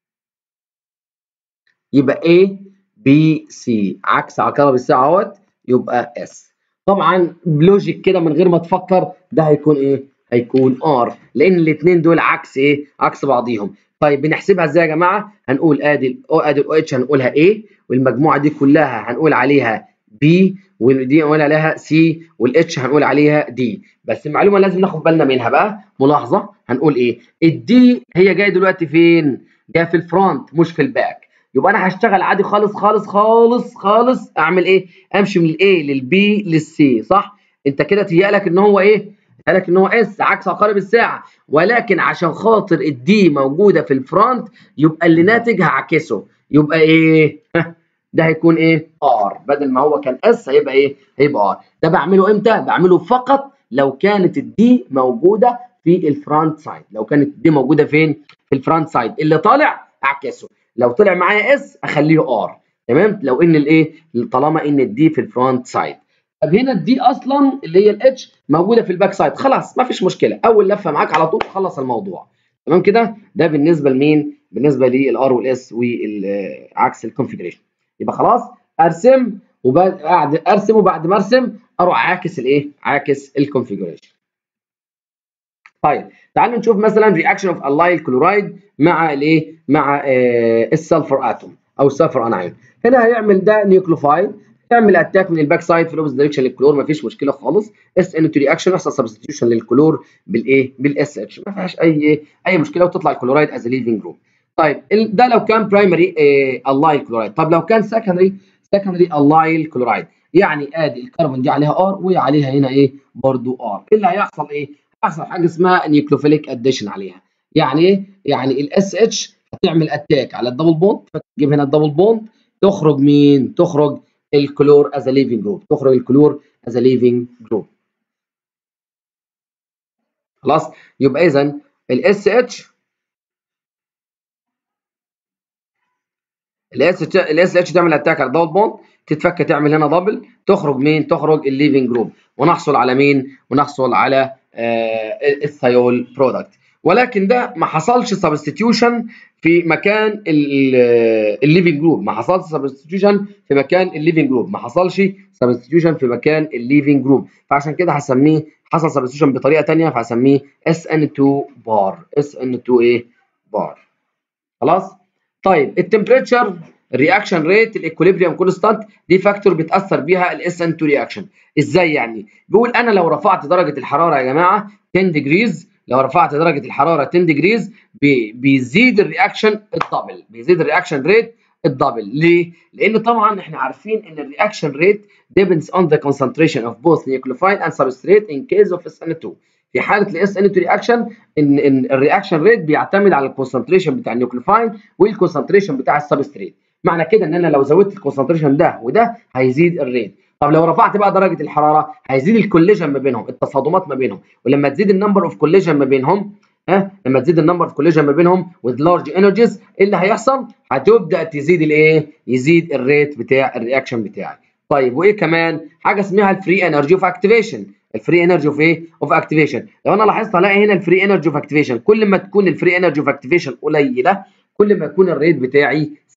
S1: يبقى A B C عكس عقارب الساعه اهوت يبقى S طبعا بلوجيك كده من غير ما تفكر ده هيكون ايه هيكون R لان الاثنين دول عكس ايه عكس بعضيهم طيب بنحسبها ازاي يا جماعه هنقول ادي او ادي الاو اتش هنقولها A والمجموعه دي كلها هنقول عليها B ودي هنقول عليها C والاتش هنقول عليها D بس المعلومه لازم ناخد بالنا منها بقى ملاحظه هنقول ايه الدي هي جايه دلوقتي فين جايه في الفرونت مش في الباك يبقى انا هشتغل عادي خالص خالص خالص خالص اعمل ايه امشي من الاي للبي للسي صح انت كده تهيألك ان هو ايه لك ان هو اس عكس عقارب الساعه ولكن عشان خاطر الدي موجوده في الفرونت يبقى اللي ناتج هعكسه يبقى ايه ده هيكون ايه ار بدل ما هو كان اس هيبقى ايه هيبقى ار ده بعمله امتى بعمله فقط لو كانت الدي موجوده في الفرونت سايد لو كانت الدي موجوده فين في الفرونت سايد اللي طالع اعكسه لو طلع معايا اس اخليه ار تمام لو ان الايه طالما ان الدي في الفرونت سايد طب هنا الدي اصلا اللي هي الاتش موجوده في الباك سايد خلاص ما فيش مشكله اول لفه معاك على طول خلص الموضوع تمام كده ده بالنسبه لمين بالنسبه للار والاس وعكس الكونفيجريشن يبقى خلاص ارسم وبعد ارسم وبعد ما ارسم اروح عاكس الايه عاكس الكونفيجريشن طيب تعالوا نشوف مثلا رياكشن اوف اللايل كلورايد مع الايه مع آه السلفر اتوم او السلفر انايون هنا هيعمل ده نيوكليوفايد يعمل اتاك من الباك سايد في الاوبس دايركشن للكلور مفيش مشكله خالص اس ان تو رياكشن يحصل سبستيوشن للكلور بالايه بالاس اتش ما فيهاش اي اي مشكله وتطلع الكلورايد از ليفنج جروب طيب ده لو كان برايمري اللايل كلورايد طب لو كان سكندري سكندري اللايل كلورايد يعني ادي الكربون دي عليها ار وعليها هنا ايه برضو ار اللي هيحصل ايه هيحصل حاجه اسمها نيوكليوفيليك اديشن عليها يعني ايه يعني الاس اتش هتعمل اتاك على الدبل بوند فتجيب هنا الدبل بوند تخرج مين تخرج الكلور از ليفنج جروب تخرج الكلور از ليفنج جروب خلاص يبقى اذا الاس اتش الاس الاس اتش تعمل اتاك على الدبل بوند تتفك تعمل هنا دبل تخرج مين تخرج الليفنج جروب ونحصل على مين ونحصل على آه الثيول برودكت ولكن ده ما حصلش سبستيتيوشن في مكان الليفنج جروب ما حصلش سبستيتيوشن في مكان الليفنج جروب ما حصلش سبستيتيوشن في مكان الليفنج جروب فعشان كده هسميه حصل سبستيتيوشن بطريقه ثانيه فهسميه اس ان 2 بار اس ان 2 ايه بار خلاص طيب التمبريتشر الرياكشن ريت الايكوليبريم كونستانت دي فاكتور بتاثر بيها الاس ان 2 رياكشن ازاي يعني بيقول انا لو رفعت درجه الحراره يا جماعه 10 ديجريز لو رفعت درجه الحراره 10 ديجريز بي بيزيد الرياكشن الدبل بيزيد الرياكشن ريت الدبل ليه لان طبعا احنا عارفين ان الرياكشن ريت depends on the concentration of both nucleophile and substrate in case of SN2 في حاله الاس ان 2 رياكشن ان ان الرياكشن ريت بيعتمد على الكونسنتريشن بتاع النيوكليوفايل والكونسنتريشن بتاع السبستريت معنى كده ان انا لو زودت الكونسنتريشن ده وده هيزيد الريت طب لو رفعت بقى درجه الحراره هيزيد الكوليجن ما بينهم التصادمات ما بينهم ولما تزيد النمبر اوف كوليجن ما بينهم ها لما تزيد النمبر اوف كوليجن ما بينهم with large energies ايه اللي هيحصل هتبدا تزيد الايه يزيد الريت بتاع الرياكشن بتاعي طيب وايه كمان حاجه اسمها الفري انرجي اوف اكتيفيشن الفري انرجي اوف ايه اوف اكتيفيشن لو انا لاحظت هلاقي هنا الفري انرجي اوف اكتيفيشن كل ما تكون الفري انرجي اوف اكتيفيشن قليله كل ما يكون الريت بتاعي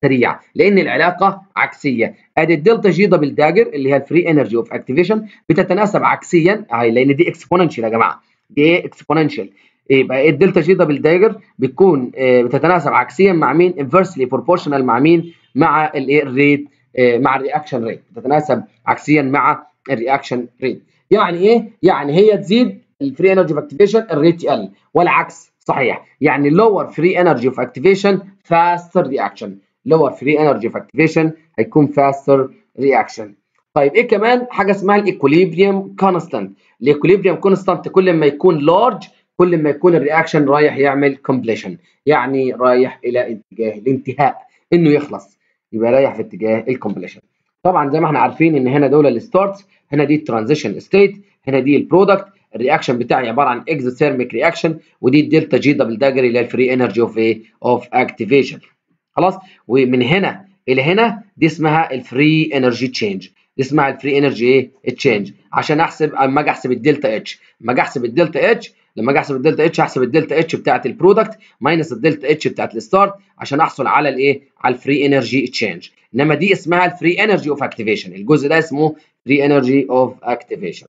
S1: سريع لان العلاقه عكسيه ادي الدلتا جي دبل داجر اللي هي الفري انرجي اوف اكتيفيشن بتتناسب عكسيا اهي لان دي اكسبوننشال يا جماعه دي اكسبوننشال يبقى الدلتا جي دبل داجر بتكون بتتناسب عكسيا مع مين انفرسلي بروبورشنال مع مين مع الايه الريت مع الرياكشن ريت بتتناسب عكسيا مع الرياكشن ريت يعني ايه يعني هي تزيد الفري انرجي اوف اكتيفيشن الريت يقل والعكس صحيح يعني lower free energy of activation faster reaction lower free energy of activation هيكون faster reaction طيب ايه كمان حاجه اسمها الايكوليبريم كونستانت الايكوليبريم كونستانت كل ما يكون لارج كل ما يكون الرياكشن رايح يعمل كومبليشن يعني رايح الى اتجاه الانتهاء انه يخلص يبقى رايح في اتجاه الكومبليشن طبعا زي ما احنا عارفين ان هنا دول الستارتس هنا دي الترانزيشن ستيت هنا دي البرودكت الرياكشن بتاعي عباره عن اكزوثيرميك رياكشن ودي الدلتا جي دبل داجر اللي هي الفري انرجي اوف ايه اوف اكتيفيشن خلاص ومن هنا الى هنا دي اسمها الفري انرجي تشينج دي اسمها الفري انرجي ايه تشينج عشان احسب اما اجي احسب الدلتا اتش اما اجي احسب الدلتا اتش لما اجي احسب الدلتا اتش احسب الدلتا اتش بتاعت البرودكت ماينس الدلتا اتش بتاعت الستارت عشان احصل على الايه على الفري انرجي تشينج انما دي اسمها الفري انرجي اوف اكتيفيشن الجزء ده اسمه فري انرجي اوف اكتيفيشن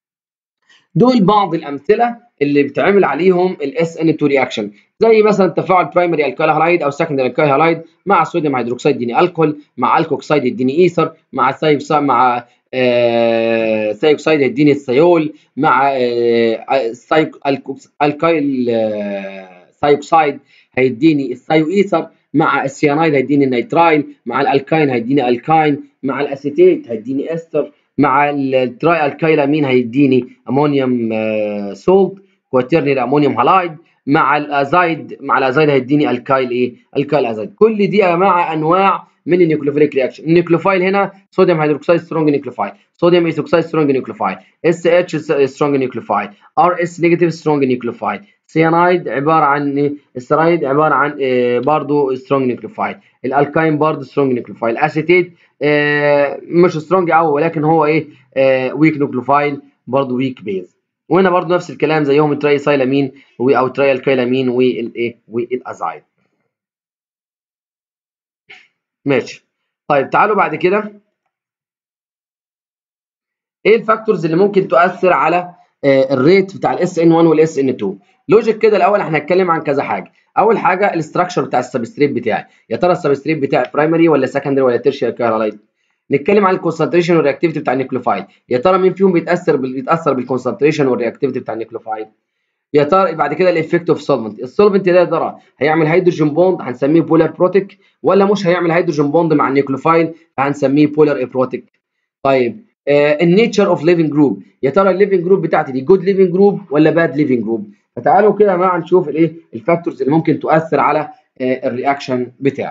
S1: دول بعض الامثله اللي بتعمل عليهم الاس ان 2 رياكشن زي مثلا تفاعل برايمري الكايل هالايد او سكندري الكايل هالايد مع صوديوم هيدروكسيد يديني الكحول مع الكوكسيد يديني ايثر مع سايوكسيد مع آه سايوكسيد يديني السيول مع آه الكايل آه سايوكسيد هيديني السايو ايثر مع السيانايد هيديني النيترايل مع الالكاين هيديني الكاين مع الاسيتيت هيديني استر مع التراي الكايلامين هيديني امونيوم سولت كواترنري امونيوم هالايد مع الازايد مع الازايد هيديني الكايل ايه الكايل ازايد كل دي يا جماعه انواع من النيوكليوفيليك رياكشن النيوكليوفايل هنا صوديوم هيدروكسيد سترونج نيوكليوفايل صوديوم ايثوكسيد سترونج نيوكليوفايل اس اتش سترونج نيوكليوفايل ار اس نيجاتيف سترونج نيوكليوفايل سيانايد عباره عن السرايد عباره عن إيه برضه سترونج نيوكليوفايل الالكاين برضه سترونج نيوكليوفايل اسيتيت إيه مش سترونج قوي ولكن هو ايه إيه ويك نيوكليوفايل برضه ويك بيز وهنا برضه نفس الكلام زيهم التراي سايلامين او تراي الكايلامين والايه والازايد ماشي طيب تعالوا بعد كده ايه الفاكتورز اللي ممكن تؤثر على آه الريت بتاع الاس ان 1 والاس ان 2 لوجيك كده الاول احنا هنتكلم عن كذا حاجه اول حاجه الاستراكشر بتاع السبستريت بتاعي يا ترى السبستريت بتاعي برايمري ولا سكندري ولا تيرشيري كارالايت نتكلم عن الكونسنتريشن والرياكتيفيتي بتاع النيوكليوفايل يا ترى مين فيهم بيتاثر بال... بيتاثر بالكونسنتريشن والرياكتيفيتي بتاع النيوكليوفايل يا ترى بعد كده الايفكت اوف سولفنت السولفنت ده يا ترى هيعمل هيدروجين بوند هنسميه بولار بروتيك ولا مش هيعمل هيدروجين بوند مع النيوكليوفايل هنسميه بولار ايبروتيك طيب النيتشر اوف ليفنج جروب يا ترى الليفنج جروب بتاعتي دي جود ليفنج جروب ولا باد ليفنج جروب فتعالوا كده يا جماعه نشوف الايه الفاكتورز اللي ممكن تؤثر على الرياكشن بتاعي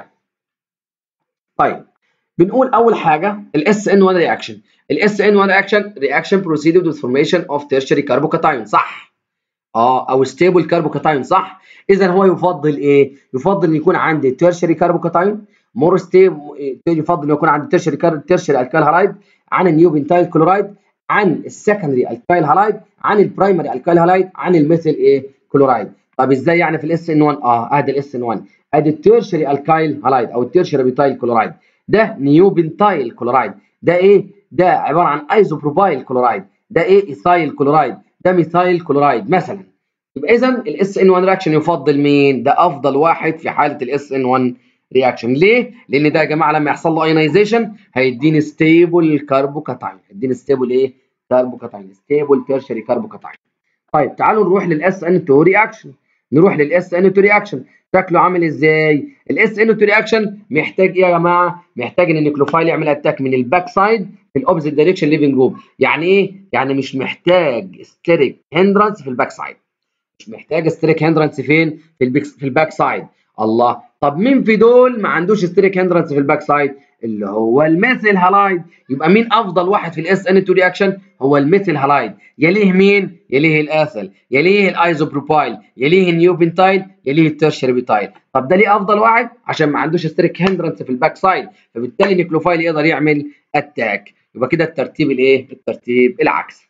S1: طيب بنقول اول حاجه الاس ان 1 رياكشن الاس ان 1 رياكشن رياكشن بروسيدد with formation of tertiary carbocation صح اه او ستيبل كاربوكاتاين صح اذا هو يفضل ايه يفضل ان يكون عندي تيرشري كاربوكاتاين مور ستيب يفضل ان يكون عندي تيرشري كار... تيرشري الكايل هالايد عن النيوبنتايل كلورايد عن السكندري الكايل هالايد عن البرايمري الكايل هالايد عن الميثيل ايه كلورايد طب ازاي يعني في الاس ان 1 اه ادي الاس ان 1 ادي التيرشري الكايل هالايد او التيرشري بيتايل كلورايد ده نيوبنتايل كلورايد ده ايه ده عباره عن ايزوبروبايل كلورايد ده ايه ايثايل كلورايد ده ميثايل كلورايد مثلا يبقى اذا الاس ان 1 رياكشن يفضل مين ده افضل واحد في حاله الاس ان 1 رياكشن ليه لان ده يا جماعه لما يحصل له ايونايزيشن هيديني ستيبل كاربوكاتاين هيديني ستيبل ايه كاربوكاتاين ستيبل تيرشري كاربوكاتاين طيب تعالوا نروح للاس ان 2 رياكشن نروح للاس ان 2 رياكشن شكله عامل ازاي الاس ان 2 رياكشن محتاج ايه يا جماعه محتاج ان النيوكليوفايل يعمل اتاك من الباك سايد في الاوبزيت دايركشن ليفنج جروب يعني ايه يعني مش محتاج ستيريك هندرنس في الباك سايد مش محتاج ستريك هندرنس فين في البيك في الباك سايد الله طب مين في دول ما عندوش ستريك هندرنس في الباك سايد اللي هو الميثيل هالايد يبقى مين افضل واحد في الاس ان 2 رياكشن هو الميثيل هالايد يليه مين يليه الاثل يليه الايزوبروبايل يليه النيوبنتايل يليه الترشري بيتايل طب ده ليه افضل واحد عشان ما عندوش ستريك هندرنس في الباك سايد فبالتالي النيوكليوفايل يقدر يعمل اتاك يبقى كده الترتيب الايه الترتيب العكسي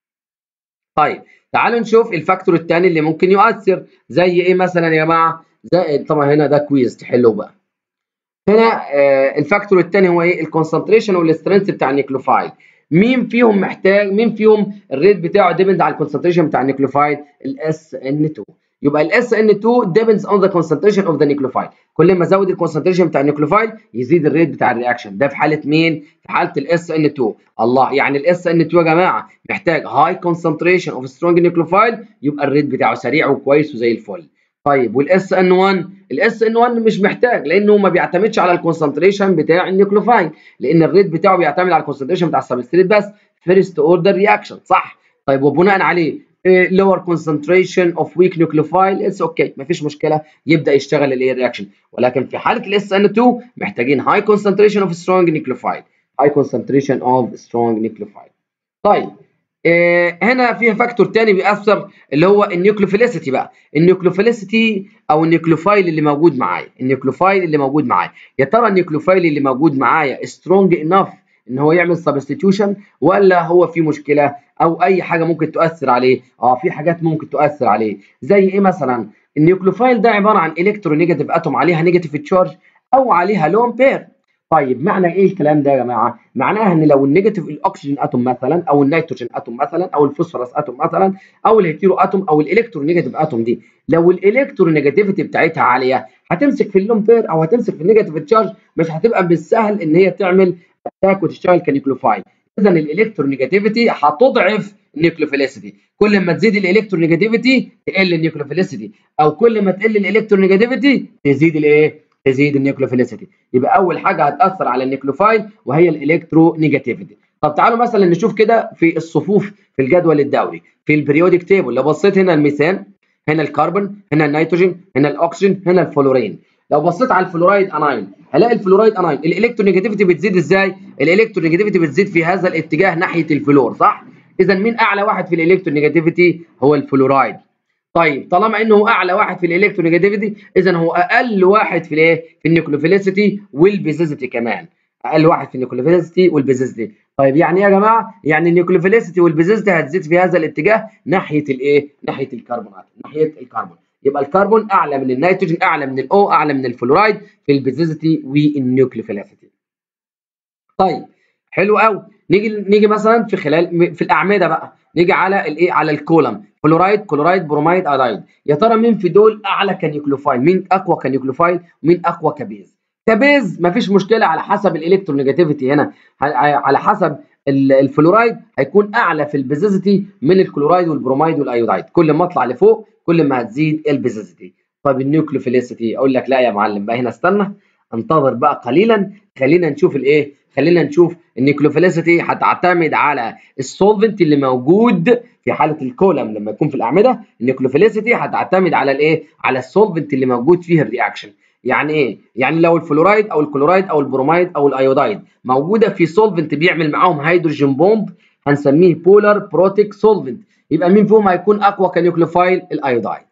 S1: طيب تعالوا نشوف الفاكتور الثاني اللي ممكن يؤثر زي ايه مثلا يا جماعه زي طبعا هنا ده كويز تحلوه بقى هنا آه الفاكتور الثاني هو ايه الكونسنتريشن والسترينث بتاع النيوكليوفايل مين فيهم محتاج مين فيهم الريت بتاعه ديبند على الكونسنتريشن بتاع النيوكليوفايل الاس ان 2 يبقى الاس ان 2 depends on the concentration of the nucleophile كل ما ازود الكونسنتريشن بتاع النيوكليوفايل يزيد الريت بتاع الرياكشن ده في حاله مين في حاله الاس ان 2 الله يعني الاس ان 2 يا جماعه محتاج هاي concentration of strong nucleophile يبقى الريت بتاعه سريع وكويس وزي الفل طيب والاس ان 1 الاس ان 1 مش محتاج لانه ما بيعتمدش على الكونسنتريشن بتاع النيوكليوفايل لان الريت بتاعه بيعتمد على الكونسنتريشن بتاع السبستريت بس فيرست اوردر رياكشن صح طيب وبناء عليه lower concentration of weak nucleophile it's okay مفيش مشكله يبدا يشتغل الايه الرياكشن ولكن في حاله الاس ان 2 محتاجين high concentration of strong nucleophile high concentration of strong nucleophile طيب آه هنا في فاكتور تاني بيأثر اللي هو النيوكليوفيليسيتي بقى النيوكليوفيليسيتي او النيوكليوفايل اللي موجود معايا النيوكليوفايل اللي موجود معايا يا ترى النيوكليوفايل اللي موجود معايا سترونج انف ان هو يعمل سبستيتيوشن ولا هو في مشكله او اي حاجه ممكن تؤثر عليه اه في حاجات ممكن تؤثر عليه زي ايه مثلا النيوكليوفايل ده عباره عن الكترونيجاتيف اتوم عليها نيجاتيف تشارج او عليها لون بير طيب معنى ايه الكلام ده يا جماعه معناها ان لو النيجاتيف الاكسجين اتوم مثلا او النيتروجين اتوم مثلا او الفوسفورس اتوم مثلا او الهيتيرو اتوم او الالكترونيجاتيف اتوم دي لو الالكترونيجاتيفيتي بتاعتها عاليه هتمسك في اللون بير او هتمسك في النيجاتيف تشارج مش هتبقى بالسهل ان هي تعمل اتاك وتشتغل كنيوكليوفايل اذا الالكترونيجاتيفيتي هتضعف النيوكليوفيليسيتي كل ما تزيد الالكترونيجاتيفيتي تقل النيوكليوفيليسيتي او كل ما تقل الالكترونيجاتيفيتي تزيد الايه تزيد النيوكليوفيليسيتي يبقى اول حاجه هتاثر على النيوكليوفايل وهي الالكترونيجاتيفيتي طب تعالوا مثلا نشوف كده في الصفوف في الجدول الدوري في البريودك تيبل لو بصيت هنا الميثان هنا الكربون هنا النيتروجين هنا الاكسجين هنا الفلورين لو بصيت على الفلورايد اناين هلاقي الفلورايد اناين الالكترونيجاتيفيتي بتزيد ازاي الالكترونيجاتيفيتي بتزيد في هذا الاتجاه ناحيه الفلور صح اذا مين اعلى واحد في الالكترونيجاتيفيتي هو الفلورايد طيب طالما انه اعلى واحد في الالكترونيجاتيفيتي اذا هو اقل واحد في الايه في النيوكليوفيليسيتي والبيزيزيتي كمان اقل واحد في النيوكليوفيليسيتي والبيزيزيتي طيب يعني ايه يا جماعه يعني النيوكليوفيليسيتي والبيزيزيتي هتزيد في هذا الاتجاه ناحيه الايه ناحيه الكربونات ناحيه الكربون يبقى الكربون اعلى من النيتروجين اعلى من الاو اعلى من الفلورايد في البيزيزيتي والنيوكليوفيليسيتي طيب حلو قوي نيجي نيجي مثلا في خلال في الاعمده بقى نيجي على الايه على الكولم فلورايد كلورايد برومايد ايودايد يا ترى مين في دول اعلى كنيوكليوفايل مين اقوى كنيوكليوفايل ومين اقوى كبيز كبيز مفيش مشكله على حسب الالكترونيجاتيفيتي هنا على حسب الفلورايد هيكون اعلى في البيزيزيتي من الكلورايد والبرومايد والايودايد كل ما اطلع لفوق كل ما هتزيد البيزيزيتي طب النيوكليوفيليسيتي اقول لك لا يا معلم بقى هنا استنى انتظر بقى قليلا خلينا نشوف الايه خلينا نشوف النيوكليوفيليسيتي هتعتمد على السولفنت اللي موجود في حاله الكولم لما يكون في الاعمده النيوكليوفيليسيتي هتعتمد على الايه على السولفنت اللي موجود فيه الرياكشن يعني ايه يعني لو الفلورايد او الكلورايد او البرومايد او الايودايد موجوده في سولفنت بيعمل معاهم هيدروجين بومب هنسميه بولار بروتيك سولفنت يبقى مين فيهم هيكون اقوى كنيوكليوفايل الايودايد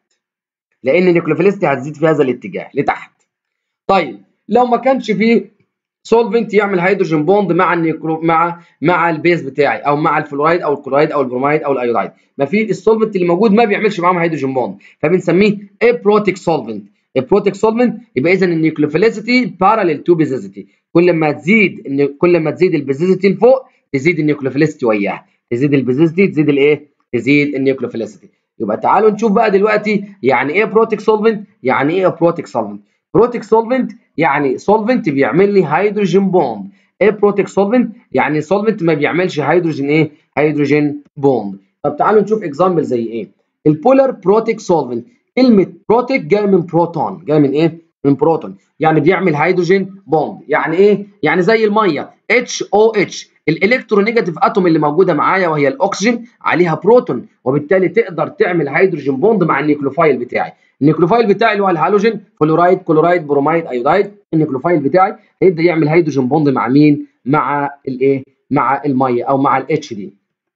S1: لان النيوكليوفيليسيتي هتزيد في هذا الاتجاه لتحت طيب لو ما كانش فيه سولفنت يعمل هيدروجين بوند مع النيكرو مع مع البيز بتاعي او مع الفلورايد او الكلورايد او البرومايد او الايودايد ما في السولفنت اللي موجود ما بيعملش معاهم هيدروجين بوند فبنسميه ابروتيك سولفنت ابروتيك سولفنت يبقى اذا النيوكليوفيليسيتي باراليل تو بيزيزيتي كل ما تزيد كل ما تزيد البيزيزيتي لفوق تزيد النيوكليوفيليسيتي وياها تزيد البيزيزيتي تزيد الايه تزيد النيوكليوفيليسيتي يبقى تعالوا نشوف بقى دلوقتي يعني ايه بروتيك سولفنت يعني ايه بروتيك سولفنت بروتيك سولفنت يعني سولفنت بيعمل لي هيدروجين بوند ايه بروتيك سولفنت يعني سولفنت ما بيعملش هيدروجين ايه هيدروجين بوند طب تعالوا نشوف اكزامبل زي ايه البولار بروتيك سولفنت كلمه بروتيك جايه من بروتون جايه من ايه من بروتون يعني بيعمل هيدروجين بوند يعني ايه يعني زي الميه اتش او اتش الالكترونيجاتيف اتوم اللي موجوده معايا وهي الاكسجين عليها بروتون وبالتالي تقدر تعمل هيدروجين بوند مع النيوكليوفايل بتاعي النيوكليوفايل بتاعي اللي هو الهالوجين فلورايد كلورايد برومايد ايودايد النيوكليوفايل بتاعي هيبدا يعمل هيدروجين بوند مع مين مع الايه مع الميه او مع الاتش دي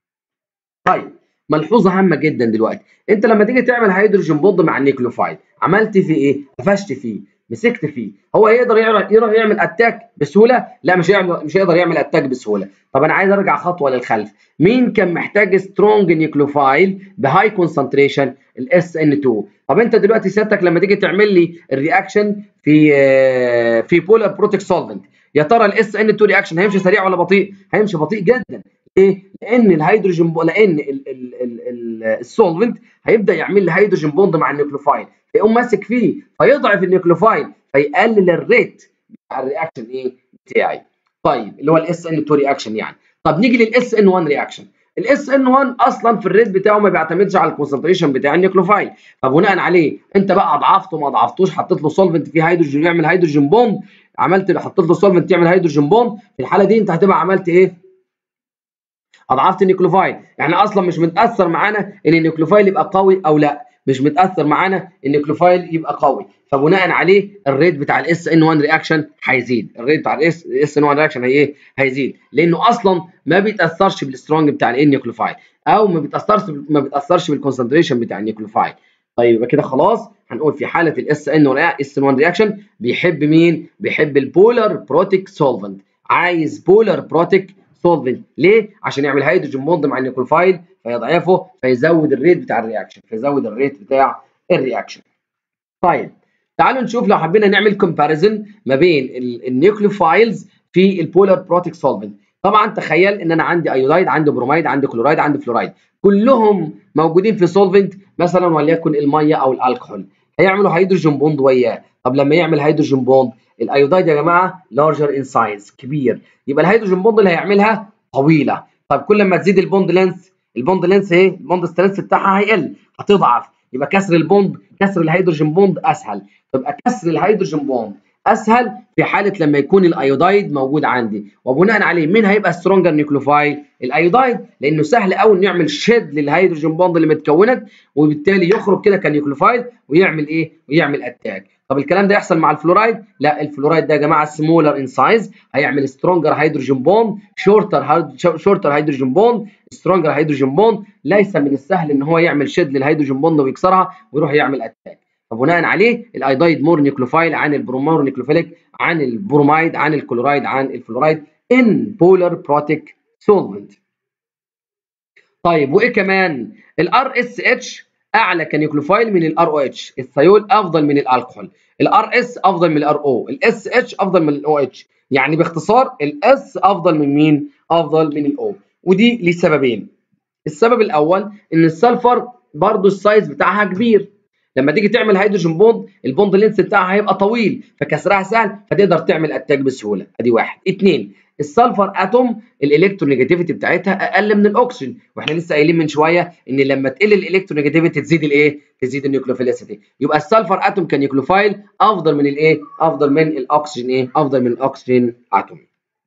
S1: طيب ملحوظه هامه جدا دلوقتي انت لما تيجي تعمل هيدروجين بوند مع النيوكليوفايل عملت فيه ايه قفشت فيه مسكت فيه هو يقدر يقدر يعمل اتاك بسهوله لا مش هيعمل مش هيقدر يعمل اتاك بسهوله طب انا عايز ارجع خطوه للخلف مين كان محتاج سترونج نيوكليوفايل بهاي كونسنتريشن الاس ان 2 طب انت دلوقتي سيادتك لما تيجي تعمل لي الرياكشن في في بولار بروتيك سولفنت يا ترى الاس ان 2 رياكشن هيمشي سريع ولا بطيء هيمشي بطيء جدا ليه لان الهيدروجين لان السولفنت هيبدا يعمل لي هيدروجين بوند مع النيوكليوفايل فيقوم ماسك فيه فيضعف النيوكليوفايل فيقلل الريت بتاع الرياكشن ايه بتاعي طيب اللي هو الاس ان 2 رياكشن يعني طب نيجي للاس ان 1 رياكشن الاس ان 1 اصلا في الريت بتاعه ما بيعتمدش على الكونسنتريشن بتاع النيوكليوفايل فبناء عليه انت بقى اضعفته ما اضعفتوش حطيت له سولفنت فيه هيدروجين يعمل هيدروجين بوند عملت حطيت له سولفنت يعمل هيدروجين بوند في الحاله دي انت هتبقى عملت ايه اضعفت النيوكليوفايل يعني اصلا مش متاثر معانا ان النيوكليوفايل يبقى قوي او لا مش متاثر معانا ان النيوكليوفايل يبقى قوي فبناء عليه الريت بتاع الاس ان 1 رياكشن هيزيد الريت بتاع الاس اس ان 1 رياكشن هي ايه هيزيد لانه اصلا ما بيتاثرش بالسترونج بتاع النيوكليوفايل او ما بيتاثرش ما بيتاثرش بالكونسنتريشن بتاع النيوكليوفايل طيب يبقى كده خلاص هنقول في حاله الاس ان اس ان 1 رياكشن بيحب مين بيحب البولار بروتيك سولفنت عايز بولار بروتيك سولفنت ليه عشان يعمل هيدروجين بوند مع النيوكليوفايل فيضعفه فيزود الريت بتاع الرياكشن فيزود الريت بتاع الرياكشن طيب تعالوا نشوف لو حبينا نعمل كومباريزن ما بين النيوكليوفايلز في البولار بروتيك سولفنت طبعا تخيل ان انا عندي ايودايد عندي بروميد عندي كلورايد عندي فلورايد كلهم موجودين في سولفنت مثلا وليكن الميه او الكحول هيعملوا هيدروجين بوند وياه طب لما يعمل هيدروجين بوند الايودايد يا جماعه لارجر ان سايز كبير يبقى الهيدروجين بوند اللي هيعملها طويله طب كل ما تزيد البوند لينث البوند لينث ايه البوند سترينث بتاعها هيقل هتضعف يبقى كسر البوند كسر الهيدروجين بوند اسهل تبقى كسر الهيدروجين بوند اسهل في حاله لما يكون الايودايد موجود عندي وبناء عليه مين هيبقى سترونجر نيوكليوفايل الايودايد لانه سهل قوي انه يعمل شد للهيدروجين بوند اللي متكونت وبالتالي يخرج كده كنيوكليوفايل ويعمل ايه ويعمل اتاك طب الكلام ده يحصل مع الفلورايد لا الفلورايد ده يا جماعه سمولر ان سايز هيعمل سترونجر هيدروجين بوند شورتر شورتر هيدروجين بوند سترونجر هيدروجين بوند ليس من السهل ان هو يعمل شد للهيدروجين بوند ويكسرها ويروح يعمل اتاك فبناء عليه الايدايد مور نيوكليوفايل عن البرومور نيوكليوفيليك عن البرومايد عن الكلورايد عن الفلورايد ان بولار بروتيك سولفنت طيب وايه كمان الار اس اتش اعلى كنيوكليوفايل من الار او اتش الثيول افضل من الالكحول الار اس افضل من الار او الاس اتش افضل من الاو اتش يعني باختصار الاس افضل من مين افضل من الاو ودي لسببين السبب الاول ان السلفر برضو السايز بتاعها كبير لما تيجي تعمل هيدروجين بوند البوند لينس بتاعها هيبقى طويل فكسرها سهل فتقدر تعمل اتاك بسهوله ادي واحد اثنين السلفر اتوم الالكترونيجاتيفيتي بتاعتها اقل من الاكسجين واحنا لسه قايلين من شويه ان لما تقل الالكترونيجاتيفيتي تزيد الايه تزيد النيوكليوفيليسيتي يبقى السلفر اتوم كنيوكليوفايل افضل من الايه افضل من الاكسجين ايه افضل من الاكسجين اتوم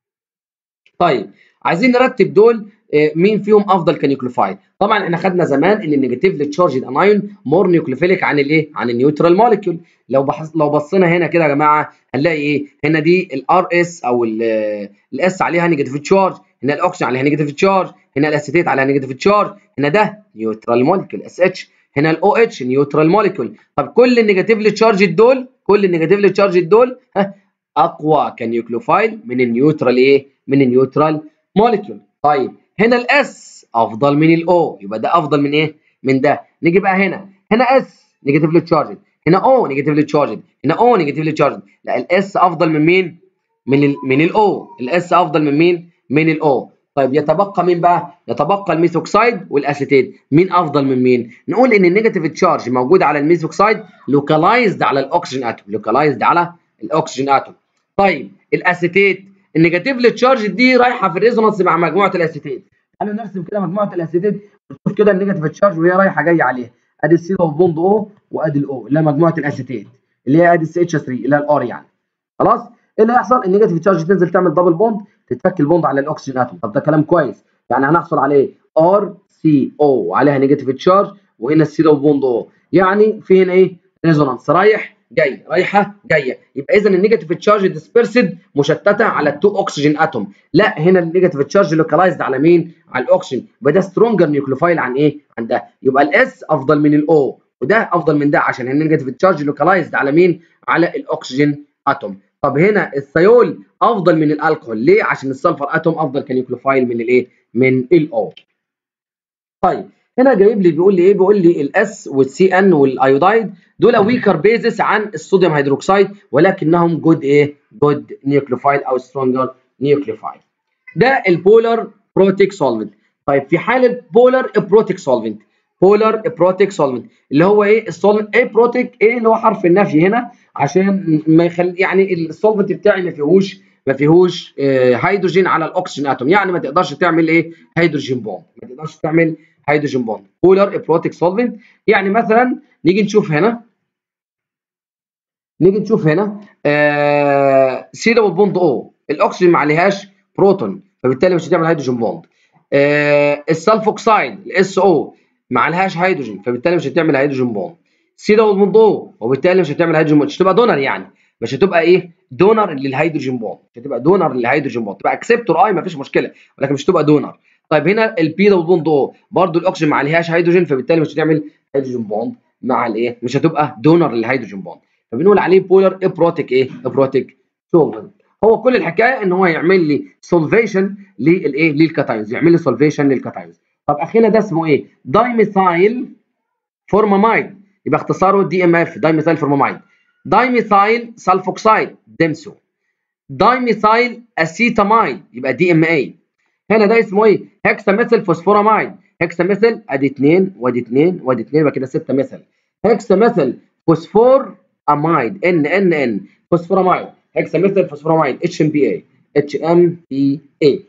S1: طيب عايزين نرتب دول مين فيهم افضل كنيوكليوفايل طبعا احنا خدنا زمان ان النيجاتيفلي تشارجد انايون مور نيوكليوفيليك عن الايه عن النيوترال موليكيول لو بحث لو بصينا هنا كده يا جماعه هنلاقي ايه هنا دي الار اس او الاس عليها نيجاتيف تشارج هنا الاكسجين عليها نيجاتيف تشارج هنا الاسيتيت عليها نيجاتيف تشارج هنا ده نيوترال موليكيول اس اتش هنا الاو اتش نيوترال موليكيول طب كل النيجاتيفلي تشارجد دول كل النيجاتيفلي تشارجد دول ها اقوى كنيوكليوفايل من النيوترال ايه من النيوترال موليكيول طيب هنا الاس افضل من الاو يبقى ده افضل من ايه من ده نيجي بقى هنا هنا اس نيجاتيفلي تشارجد هنا او نيجاتيفلي تشارجد هنا او نيجاتيفلي تشارجد لا الاس افضل من مين من ال من الاو الاس افضل من مين من الاو طيب يتبقى مين بقى يتبقى الميثوكسايد والاسيتيت مين افضل من مين نقول ان النيجاتيف تشارج موجود على الميثوكسايد لوكالايزد على الاكسجين اتوم لوكالايزد على الاكسجين اتوم طيب الاسيتيت النيجاتيفلي تشارج دي رايحه في الريزونانس مع مجموعه الاسيتيت تعالوا نرسم كده مجموعه الاسيتيت ونشوف كده النيجاتيف تشارج وهي رايحه جايه عليها ادي السي اوف بوند او وادي الاو اللي هي مجموعه الاسيتيت اللي هي ادي السي اتش 3 اللي هي الار يعني خلاص ايه اللي هيحصل النيجاتيف تشارج تنزل تعمل دبل بوند تتفك البوند على الاكسجين اتوم طب ده كلام كويس يعني هنحصل عليه ار سي او عليها نيجاتيف تشارج وهنا السي اوف بوند او يعني في هنا ايه ريزونانس رايح جاي رايحه جايه يبقى اذا النيجاتيف تشارج ديسبيرسد مشتته على التو اكسجين اتوم لا هنا النيجاتيف تشارج لوكالايزد على مين على الاكسجين يبقى ده سترونجر نيوكليوفايل عن ايه عن ده يبقى الاس افضل من الاو وده افضل من ده عشان النيجاتيف تشارج لوكالايزد على مين على الاكسجين اتوم طب هنا الثيول افضل من الالكحول ليه عشان السلفر اتوم افضل كنيوكليوفايل من الايه من الاو طيب هنا جايب لي بيقول لي ايه بيقول لي الاس والسي ان والايودايد دول ويكر بيزس عن الصوديوم هيدروكسيد ولكنهم جود ايه جود نيوكليوفايل او سترونجر نيوكليوفايل ده البولار بروتيك سولفنت طيب في حاله بولار بروتيك سولفنت بولار بروتيك سولفنت اللي هو ايه السولفنت ايه بروتيك ايه اللي هو حرف النفي هنا عشان ما يخلي يعني السولفنت بتاعي ما فيهوش ما فيهوش آه هيدروجين على الاكسجين اتوم يعني ما تقدرش تعمل ايه هيدروجين بوند ما تقدرش تعمل هيدروجين بوند بولار بروتيك سولفنت يعني مثلا نيجي نشوف هنا نيجي نشوف هنا آه سي دبل بوند او الاكسجين ما عليهاش بروتون فبالتالي مش هتعمل هيدروجين بوند آه السلفوكسايد الاس او ما عليهاش هيدروجين فبالتالي مش هتعمل هيدروجين بوند سي دبل بوند او وبالتالي مش هتعمل هيدروجين بوند مش هتبقى دونر يعني مش هتبقى ايه دونر للهيدروجين بوند مش هتبقى دونر للهيدروجين بوند تبقى اكسبتور اي ما فيش مشكله ولكن مش هتبقى دونر طيب هنا البي دبل بوند او برضه الاكسجين ما عليهاش هيدروجين فبالتالي مش هتعمل هيدروجين بوند مع الايه مش هتبقى دونر للهيدروجين بوند فبنقول عليه بولار ابروتيك ايه ابروتيك سولفنت هو كل الحكايه ان هو يعمل لي سولفيشن للايه للكاتاينز يعمل لي سولفيشن للكاتاينز طب اخينا ده اسمه ايه دايميثايل فورمامايد يبقى اختصاره دي ام اف دايميثايل فورمامايد دايميثايل سلفوكسايد ديمسو دايميثايل اسيتامايد يبقى دي ام اي هنا ده اسمه ايه هكساميثيل فوسفورامايد هكساميثيل ادي 2 وادي 2 وادي 2 يبقى كده 6 مثل هكساميثيل فوسفور امايد ان ان ان فوسفورامايد هكساميثيل فوسفورامايد اتش ام بي اي اتش ام بي اي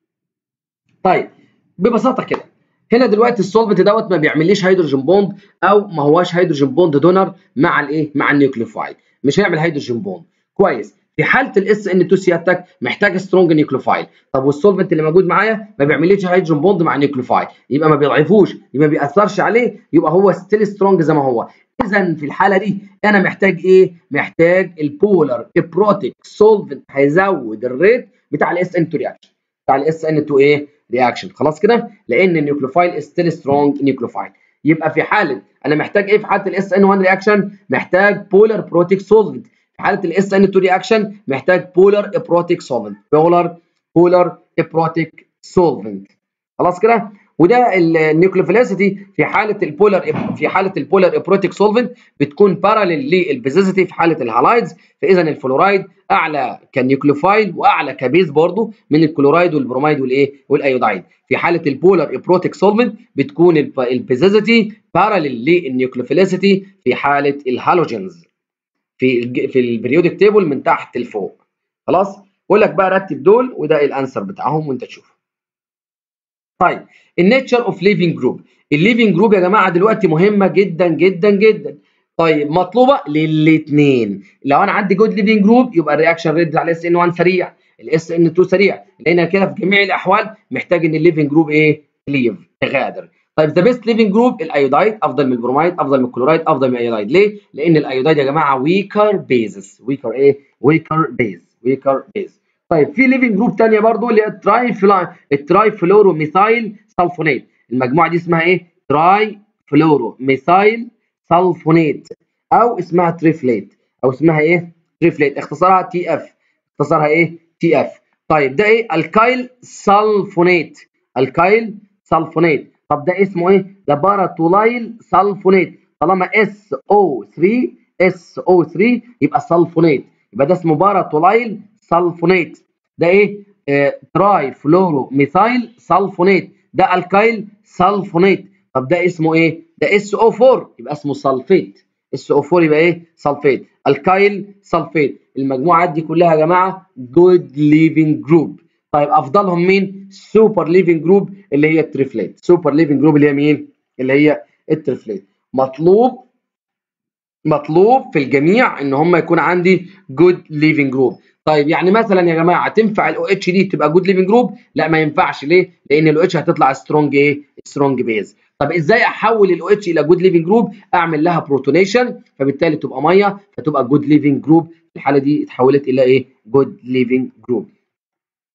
S1: طيب ببساطه كده هنا دلوقتي السولفنت دوت ما بيعمليش هيدروجين بوند او ما هواش هيدروجين بوند دونر مع الايه مع النيوكليوفايل مش هيعمل هيدروجين بوند كويس في حاله الاس ان 2 سيادتك محتاج سترونج نيوكليوفايل طب والسولفنت اللي موجود معايا ما بيعمليش هيدروجين بوند مع النيوكليوفايل يبقى ما بيضعفوش يبقى ما بيأثرش عليه يبقى هو ستيل سترونج زي ما هو اذا في الحاله دي انا محتاج ايه محتاج البولار ابروتيك سولفنت هيزود الريت بتاع الاس ان 2 رياكشن بتاع الاس ان 2 ايه رياكشن خلاص كده لان النيوكليوفايل ستيل سترونج نيوكليوفايل يبقى في حاله انا محتاج ايه في حاله الاس ان 1 رياكشن محتاج بولار بروتيك سولفنت في حاله الاس ان 2 رياكشن محتاج بولار ابروتيك سولفنت بولار بولار ابروتيك سولفنت خلاص كده وده النيوكليوفيليسيتي في حاله البولار في حاله البولار ابروتيك سولفنت بتكون باراليل للبيزيسيتي في حاله الهالايدز فاذا الفلورايد اعلى كنيوكليوفايل واعلى كبيز برضه من الكلورايد والبروميد والايه والايودايد في حاله البولار ابروتيك سولفنت بتكون البيزيسيتي باراليل للنيوكليوفيليسيتي في حاله الهالوجينز في في البريودك تيبل من تحت لفوق خلاص بقول لك بقى رتب دول وده الانسر بتاعهم وانت تشوف طيب النيتشر اوف ليفنج جروب الليفنج جروب يا جماعه دلوقتي مهمه جدا جدا جدا طيب مطلوبه للاثنين لو انا عندي جود ليفنج جروب يبقى الرياكشن ريت بتاع الاس ان 1 سريع الاس ان 2 سريع لان كده في جميع الاحوال محتاج ان الليفنج جروب ايه ليف تغادر طيب ذا بيست ليفنج جروب الايودايد افضل من البروميد افضل من الكلورايد افضل من الايودايد ليه لان الايودايد يا جماعه ويكر بيزس ويكر ايه ويكر بيز ويكر بيز طيب في ليفنج جروب ثانيه برضو اللي هي التراي التراي فلورو ميثايل سلفونيت المجموعه دي اسمها ايه تراي فلورو ميثايل سلفونيت او اسمها تريفليت او اسمها ايه تريفليت اختصارها تي اف اختصارها ايه تي اف طيب ده ايه الكايل سلفونيت الكايل سلفونيت طب ده اسمه ايه ده باراتولايل سلفونيت طالما اس او 3 اس او 3 يبقى سلفونيت يبقى ده اسمه باراتولايل سلفونيت ده ايه آه تراي فلورو ميثايل سلفونيت ده الكايل سلفونيت طب ده اسمه ايه ده اس او 4 يبقى اسمه سلفيت اس او 4 يبقى ايه سلفيت الكايل سلفيت المجموعات دي كلها يا جماعه جود ليفنج جروب طيب افضلهم مين سوبر ليفنج جروب اللي هي التريفليت سوبر ليفنج جروب اللي هي مين اللي هي التريفليت مطلوب مطلوب في الجميع ان هم يكون عندي جود ليفنج جروب طيب يعني مثلا يا جماعه تنفع الاو اتش دي تبقى جود ليفنج جروب لا ما ينفعش ليه لان الاو اتش هتطلع سترونج ايه سترونج بيز طب ازاي احول الاو اتش الى جود ليفنج جروب اعمل لها بروتونيشن فبالتالي تبقى ميه فتبقى جود ليفنج جروب في الحاله دي اتحولت الى ايه جود ليفنج جروب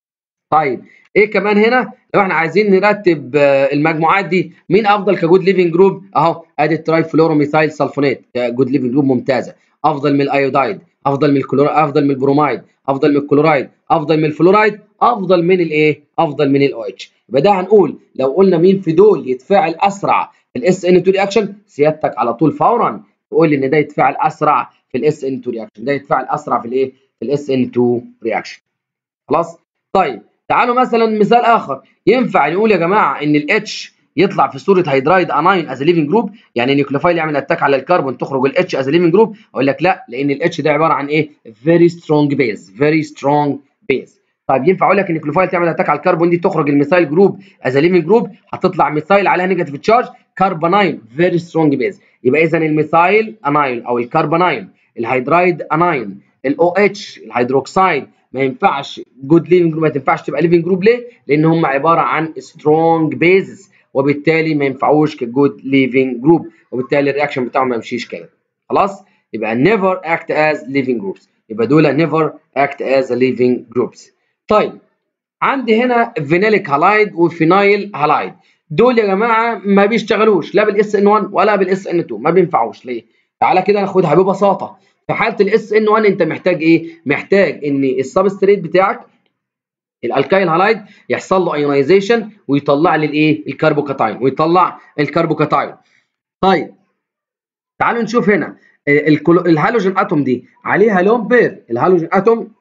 S1: طيب ايه كمان هنا لو احنا عايزين نرتب المجموعات دي مين افضل كجود ليفنج جروب اهو ادي التراي فلوروميثايل سلفونات جود ليفنج جروب ممتازه افضل من الايودايد افضل من الكلور افضل من البرومايد افضل من الكلورايد افضل من الفلورايد افضل من الايه افضل من الاو اتش يبقى ده هنقول لو قلنا مين في دول يتفاعل اسرع في الاس ان 2 رياكشن سيادتك على طول فورا تقول لي ان ده يتفاعل اسرع في الاس ان 2 رياكشن ده يتفاعل اسرع في الايه في الاس ان 2 رياكشن خلاص طيب تعالوا مثلا مثال اخر ينفع نقول يا جماعه ان الاتش يطلع في صوره هيدرايد اناين از ليفنج جروب يعني نيوكليوفايل يعمل اتاك على الكربون تخرج الاتش از ليفنج جروب اقول لك لا لان الاتش ده عباره عن ايه فيري سترونج بيز فيري سترونج بيز طيب ينفع اقول لك ان النيوكليوفايل تعمل اتاك على الكربون دي تخرج الميثايل جروب از ليفنج جروب هتطلع ميثايل عليها نيجاتيف تشارج كربوناين فيري سترونج بيز يبقى اذا الميثايل اناين او الكربوناين الهيدرايد اناين الاو اتش الهيدروكسيد ما ينفعش جود ليفنج جروب ما تنفعش تبقى ليفنج جروب ليه؟ لان هم عباره عن سترونج بيزز وبالتالي ما ينفعوش كجود ليفنج جروب وبالتالي الرياكشن بتاعهم ما يمشيش كده خلاص يبقى never act as living groups يبقى دول never act as living groups طيب عندي هنا فينيليك هالايد وفينايل هالايد دول يا جماعه ما بيشتغلوش لا بالاس ان 1 ولا بالاس ان 2 ما بينفعوش ليه تعالى كده ناخدها ببساطه في حاله الاس ان 1 انت محتاج ايه محتاج ان السبستريت بتاعك الالكايل هالايد يحصل له ايونايزيشن ويطلع لي الايه الكربوكاتاين ويطلع الكربوكاتاين طيب تعالوا نشوف هنا الهالوجين اتوم دي عليها لون بير الهالوجين اتوم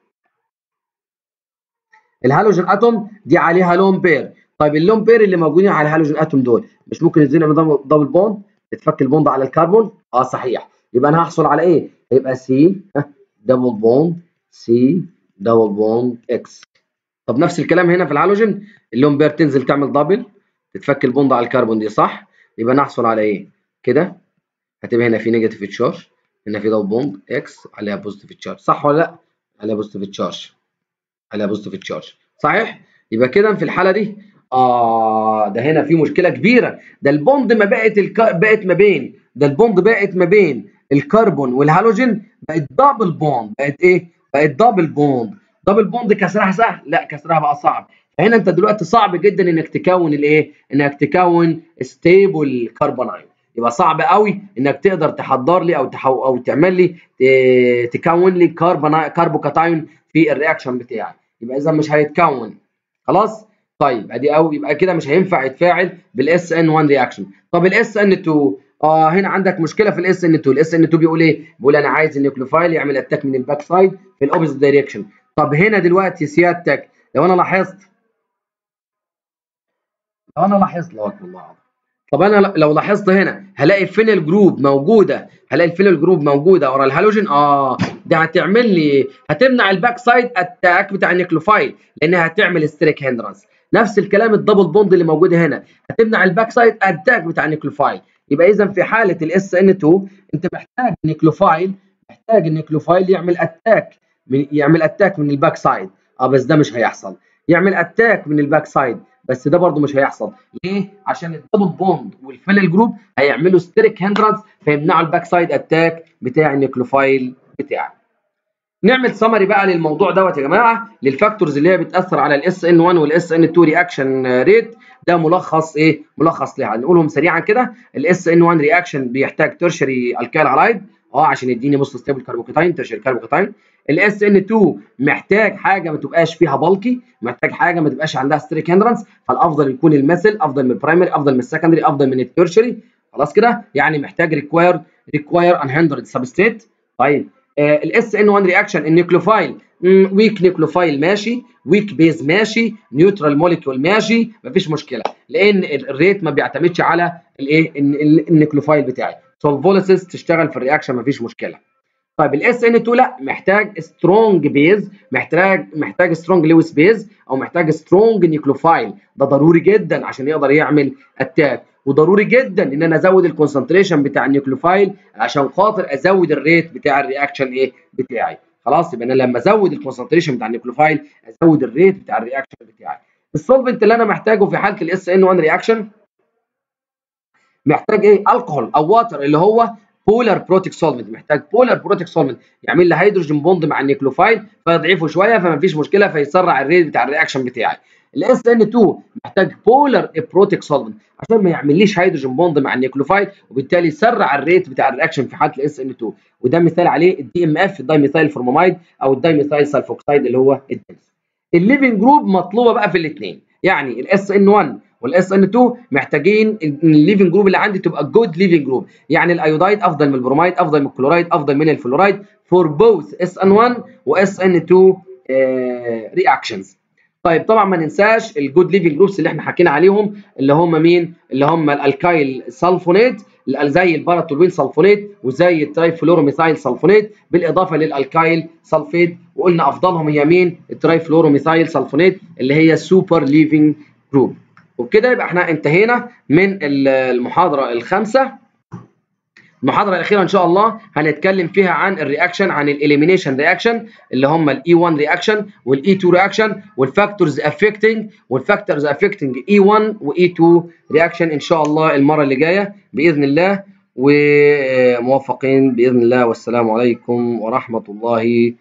S1: الهالوجين اتوم دي عليها لون بير طيب اللون بير اللي موجودين على الهالوجين اتوم دول مش ممكن يدينا دبل بوند تتفك البوند على الكربون اه صحيح يبقى انا هحصل على ايه هيبقى سي دبل بوند سي دبل بوند اكس طب نفس الكلام هنا في الهالوجين اللون بير تنزل تعمل دبل تتفك البوند على الكربون دي صح يبقى نحصل على ايه كده هتبقى هنا في نيجاتيف تشارج هنا في دبل بوند اكس عليها بوزيتيف تشارج صح ولا لا عليها بوزيتيف تشارج عليها بوزيتيف تشارج صحيح يبقى كده في الحاله دي اه ده هنا في مشكله كبيره ده البوند ما بقت الك... بقت ما بين ده البوند بقت ما بين الكربون والهالوجين بقت دبل بوند بقت ايه بقت دبل بوند دبل بوند كسرها سهل لا كسرها بقى صعب فهنا انت دلوقتي صعب جدا انك تكون الايه انك تكون ستيبل كربوناين يبقى صعب قوي انك تقدر تحضر لي او تحو او تعمل لي تكون لي كربون كربوكاتاين في الرياكشن بتاعي يبقى اذا مش هيتكون خلاص طيب ادي او يبقى كده مش هينفع يتفاعل بالاس ان 1 رياكشن طب الاس ان 2 اه هنا عندك مشكله في الاس ان 2 الاس ان 2 بيقول ايه بيقول انا عايز النيوكليوفايل يعمل اتاك من الباك سايد في الاوبوزيت دايركشن طب هنا دلوقتي سيادتك لو انا لاحظت لو انا لاحظت الله اكبر الله طب انا لو لاحظت هنا هلاقي الفينل جروب موجوده هلاقي الفينل جروب موجوده ورا الهالوجين اه دي هتعمل لي هتمنع الباك سايد اتاك بتاع النيوكليوفايل لانها هتعمل ستريك هندرنس نفس الكلام الدبل بوند اللي موجوده هنا هتمنع الباك سايد اتاك بتاع النيوكليوفايل يبقى اذا في حاله الاس ان 2 انت محتاج النيوكليوفايل محتاج النيوكليوفايل يعمل اتاك من يعمل اتاك من الباك سايد اه بس ده مش هيحصل يعمل اتاك من الباك سايد بس ده برضه مش هيحصل ليه عشان الدبل بوند والفينل جروب هيعملوا ستريك هندرنس فيمنعوا الباك سايد اتاك بتاع النيوكليوفايل بتاعك نعمل سمري بقى للموضوع دوت يا جماعه للفاكتورز اللي هي بتاثر على الاس ان 1 والاس ان 2 رياكشن ريت ده ملخص ايه ملخص ليها نقولهم سريعا كده الاس ان 1 رياكشن بيحتاج ترشري الكايل هالايد اه عشان يديني بص ستيبل كاربوكاتاين ترشري كاربوكاتاين الاس ان 2 محتاج حاجه ما تبقاش فيها بالكي محتاج حاجه ما تبقاش عندها ستريك هندرنس فالافضل يكون المثل افضل من البرايمري افضل من السكندري افضل من الترشري خلاص كده يعني محتاج ريكواير ريكواير ان هندرد سبستريت طيب الاس ان 1 رياكشن النيوكليوفايل ويك نيوكليوفايل ماشي ويك بيز ماشي نيوترال موليكيول ماشي مفيش مشكله لان الريت ما بيعتمدش على الايه النيوكليوفايل بتاعي سولفوليسيس تشتغل في الرياكشن مفيش مشكله طيب الاس ان 2 لا محتاج سترونج بيز محتاج محتاج سترونج لويس بيز او محتاج سترونج نيوكليوفايل ده ضروري جدا عشان يقدر يعمل اتاك وضروري جدا ان انا ازود الكونسنتريشن بتاع النيوكليوفايل عشان خاطر ازود الريت بتاع الرياكشن ايه بتاعي خلاص يبقى انا لما ازود الكونسنتريشن بتاع النيوكليوفايل ازود الريت بتاع الرياكشن بتاعي السولفنت اللي انا محتاجه في حاله الاس ان 1 رياكشن محتاج ايه الكحول او واتر اللي هو بولار بروتيك سولفنت محتاج بولار بروتيك سولفنت يعمل لي هيدروجين بوند مع النيكلوفايل فيضعفه شويه فما فيش مشكله فيسرع الريت بتاع الرياكشن بتاعي الاس ان 2 محتاج بولار بروتيك سولفنت عشان ما يعمليش هيدروجين بوند مع النيكلوفايل وبالتالي يسرع الريت بتاع الرياكشن في حاله الاس ان 2 وده مثال عليه الدي ام اف الدايميثايل فورماميد او الدايميثايل سلفوكسيد اللي هو الدنس الليفنج جروب مطلوبه بقى في الاثنين يعني الاس ان 1 والاس ان 2 محتاجين الليفنج جروب اللي عندي تبقى جود ليفنج جروب يعني الايودايد افضل من البرومايد افضل من الكلورايد افضل من الفلورايد فور بوث اس ان 1 واس ان 2 رياكشنز طيب طبعا ما ننساش الجود ليفنج جروبس اللي احنا حكينا عليهم اللي هم مين اللي هم الالكايل سلفونيت زي الباراتولوين سلفونيت وزي الترايفلوروميثايل سلفونيت بالاضافه للالكايل سلفيت وقلنا افضلهم هي مين الترايفلوروميثايل سلفونيت اللي هي سوبر ليفنج جروب وبكده يبقى احنا انتهينا من المحاضره الخامسه المحاضره الاخيره ان شاء الله هنتكلم فيها عن الرياكشن عن الاليمينيشن رياكشن اللي هم الاي 1 رياكشن والاي 2 رياكشن والفاكتورز افكتنج والفاكتورز افكتنج اي 1 واي 2 رياكشن ان شاء الله المره اللي جايه باذن الله وموفقين باذن الله والسلام عليكم ورحمه الله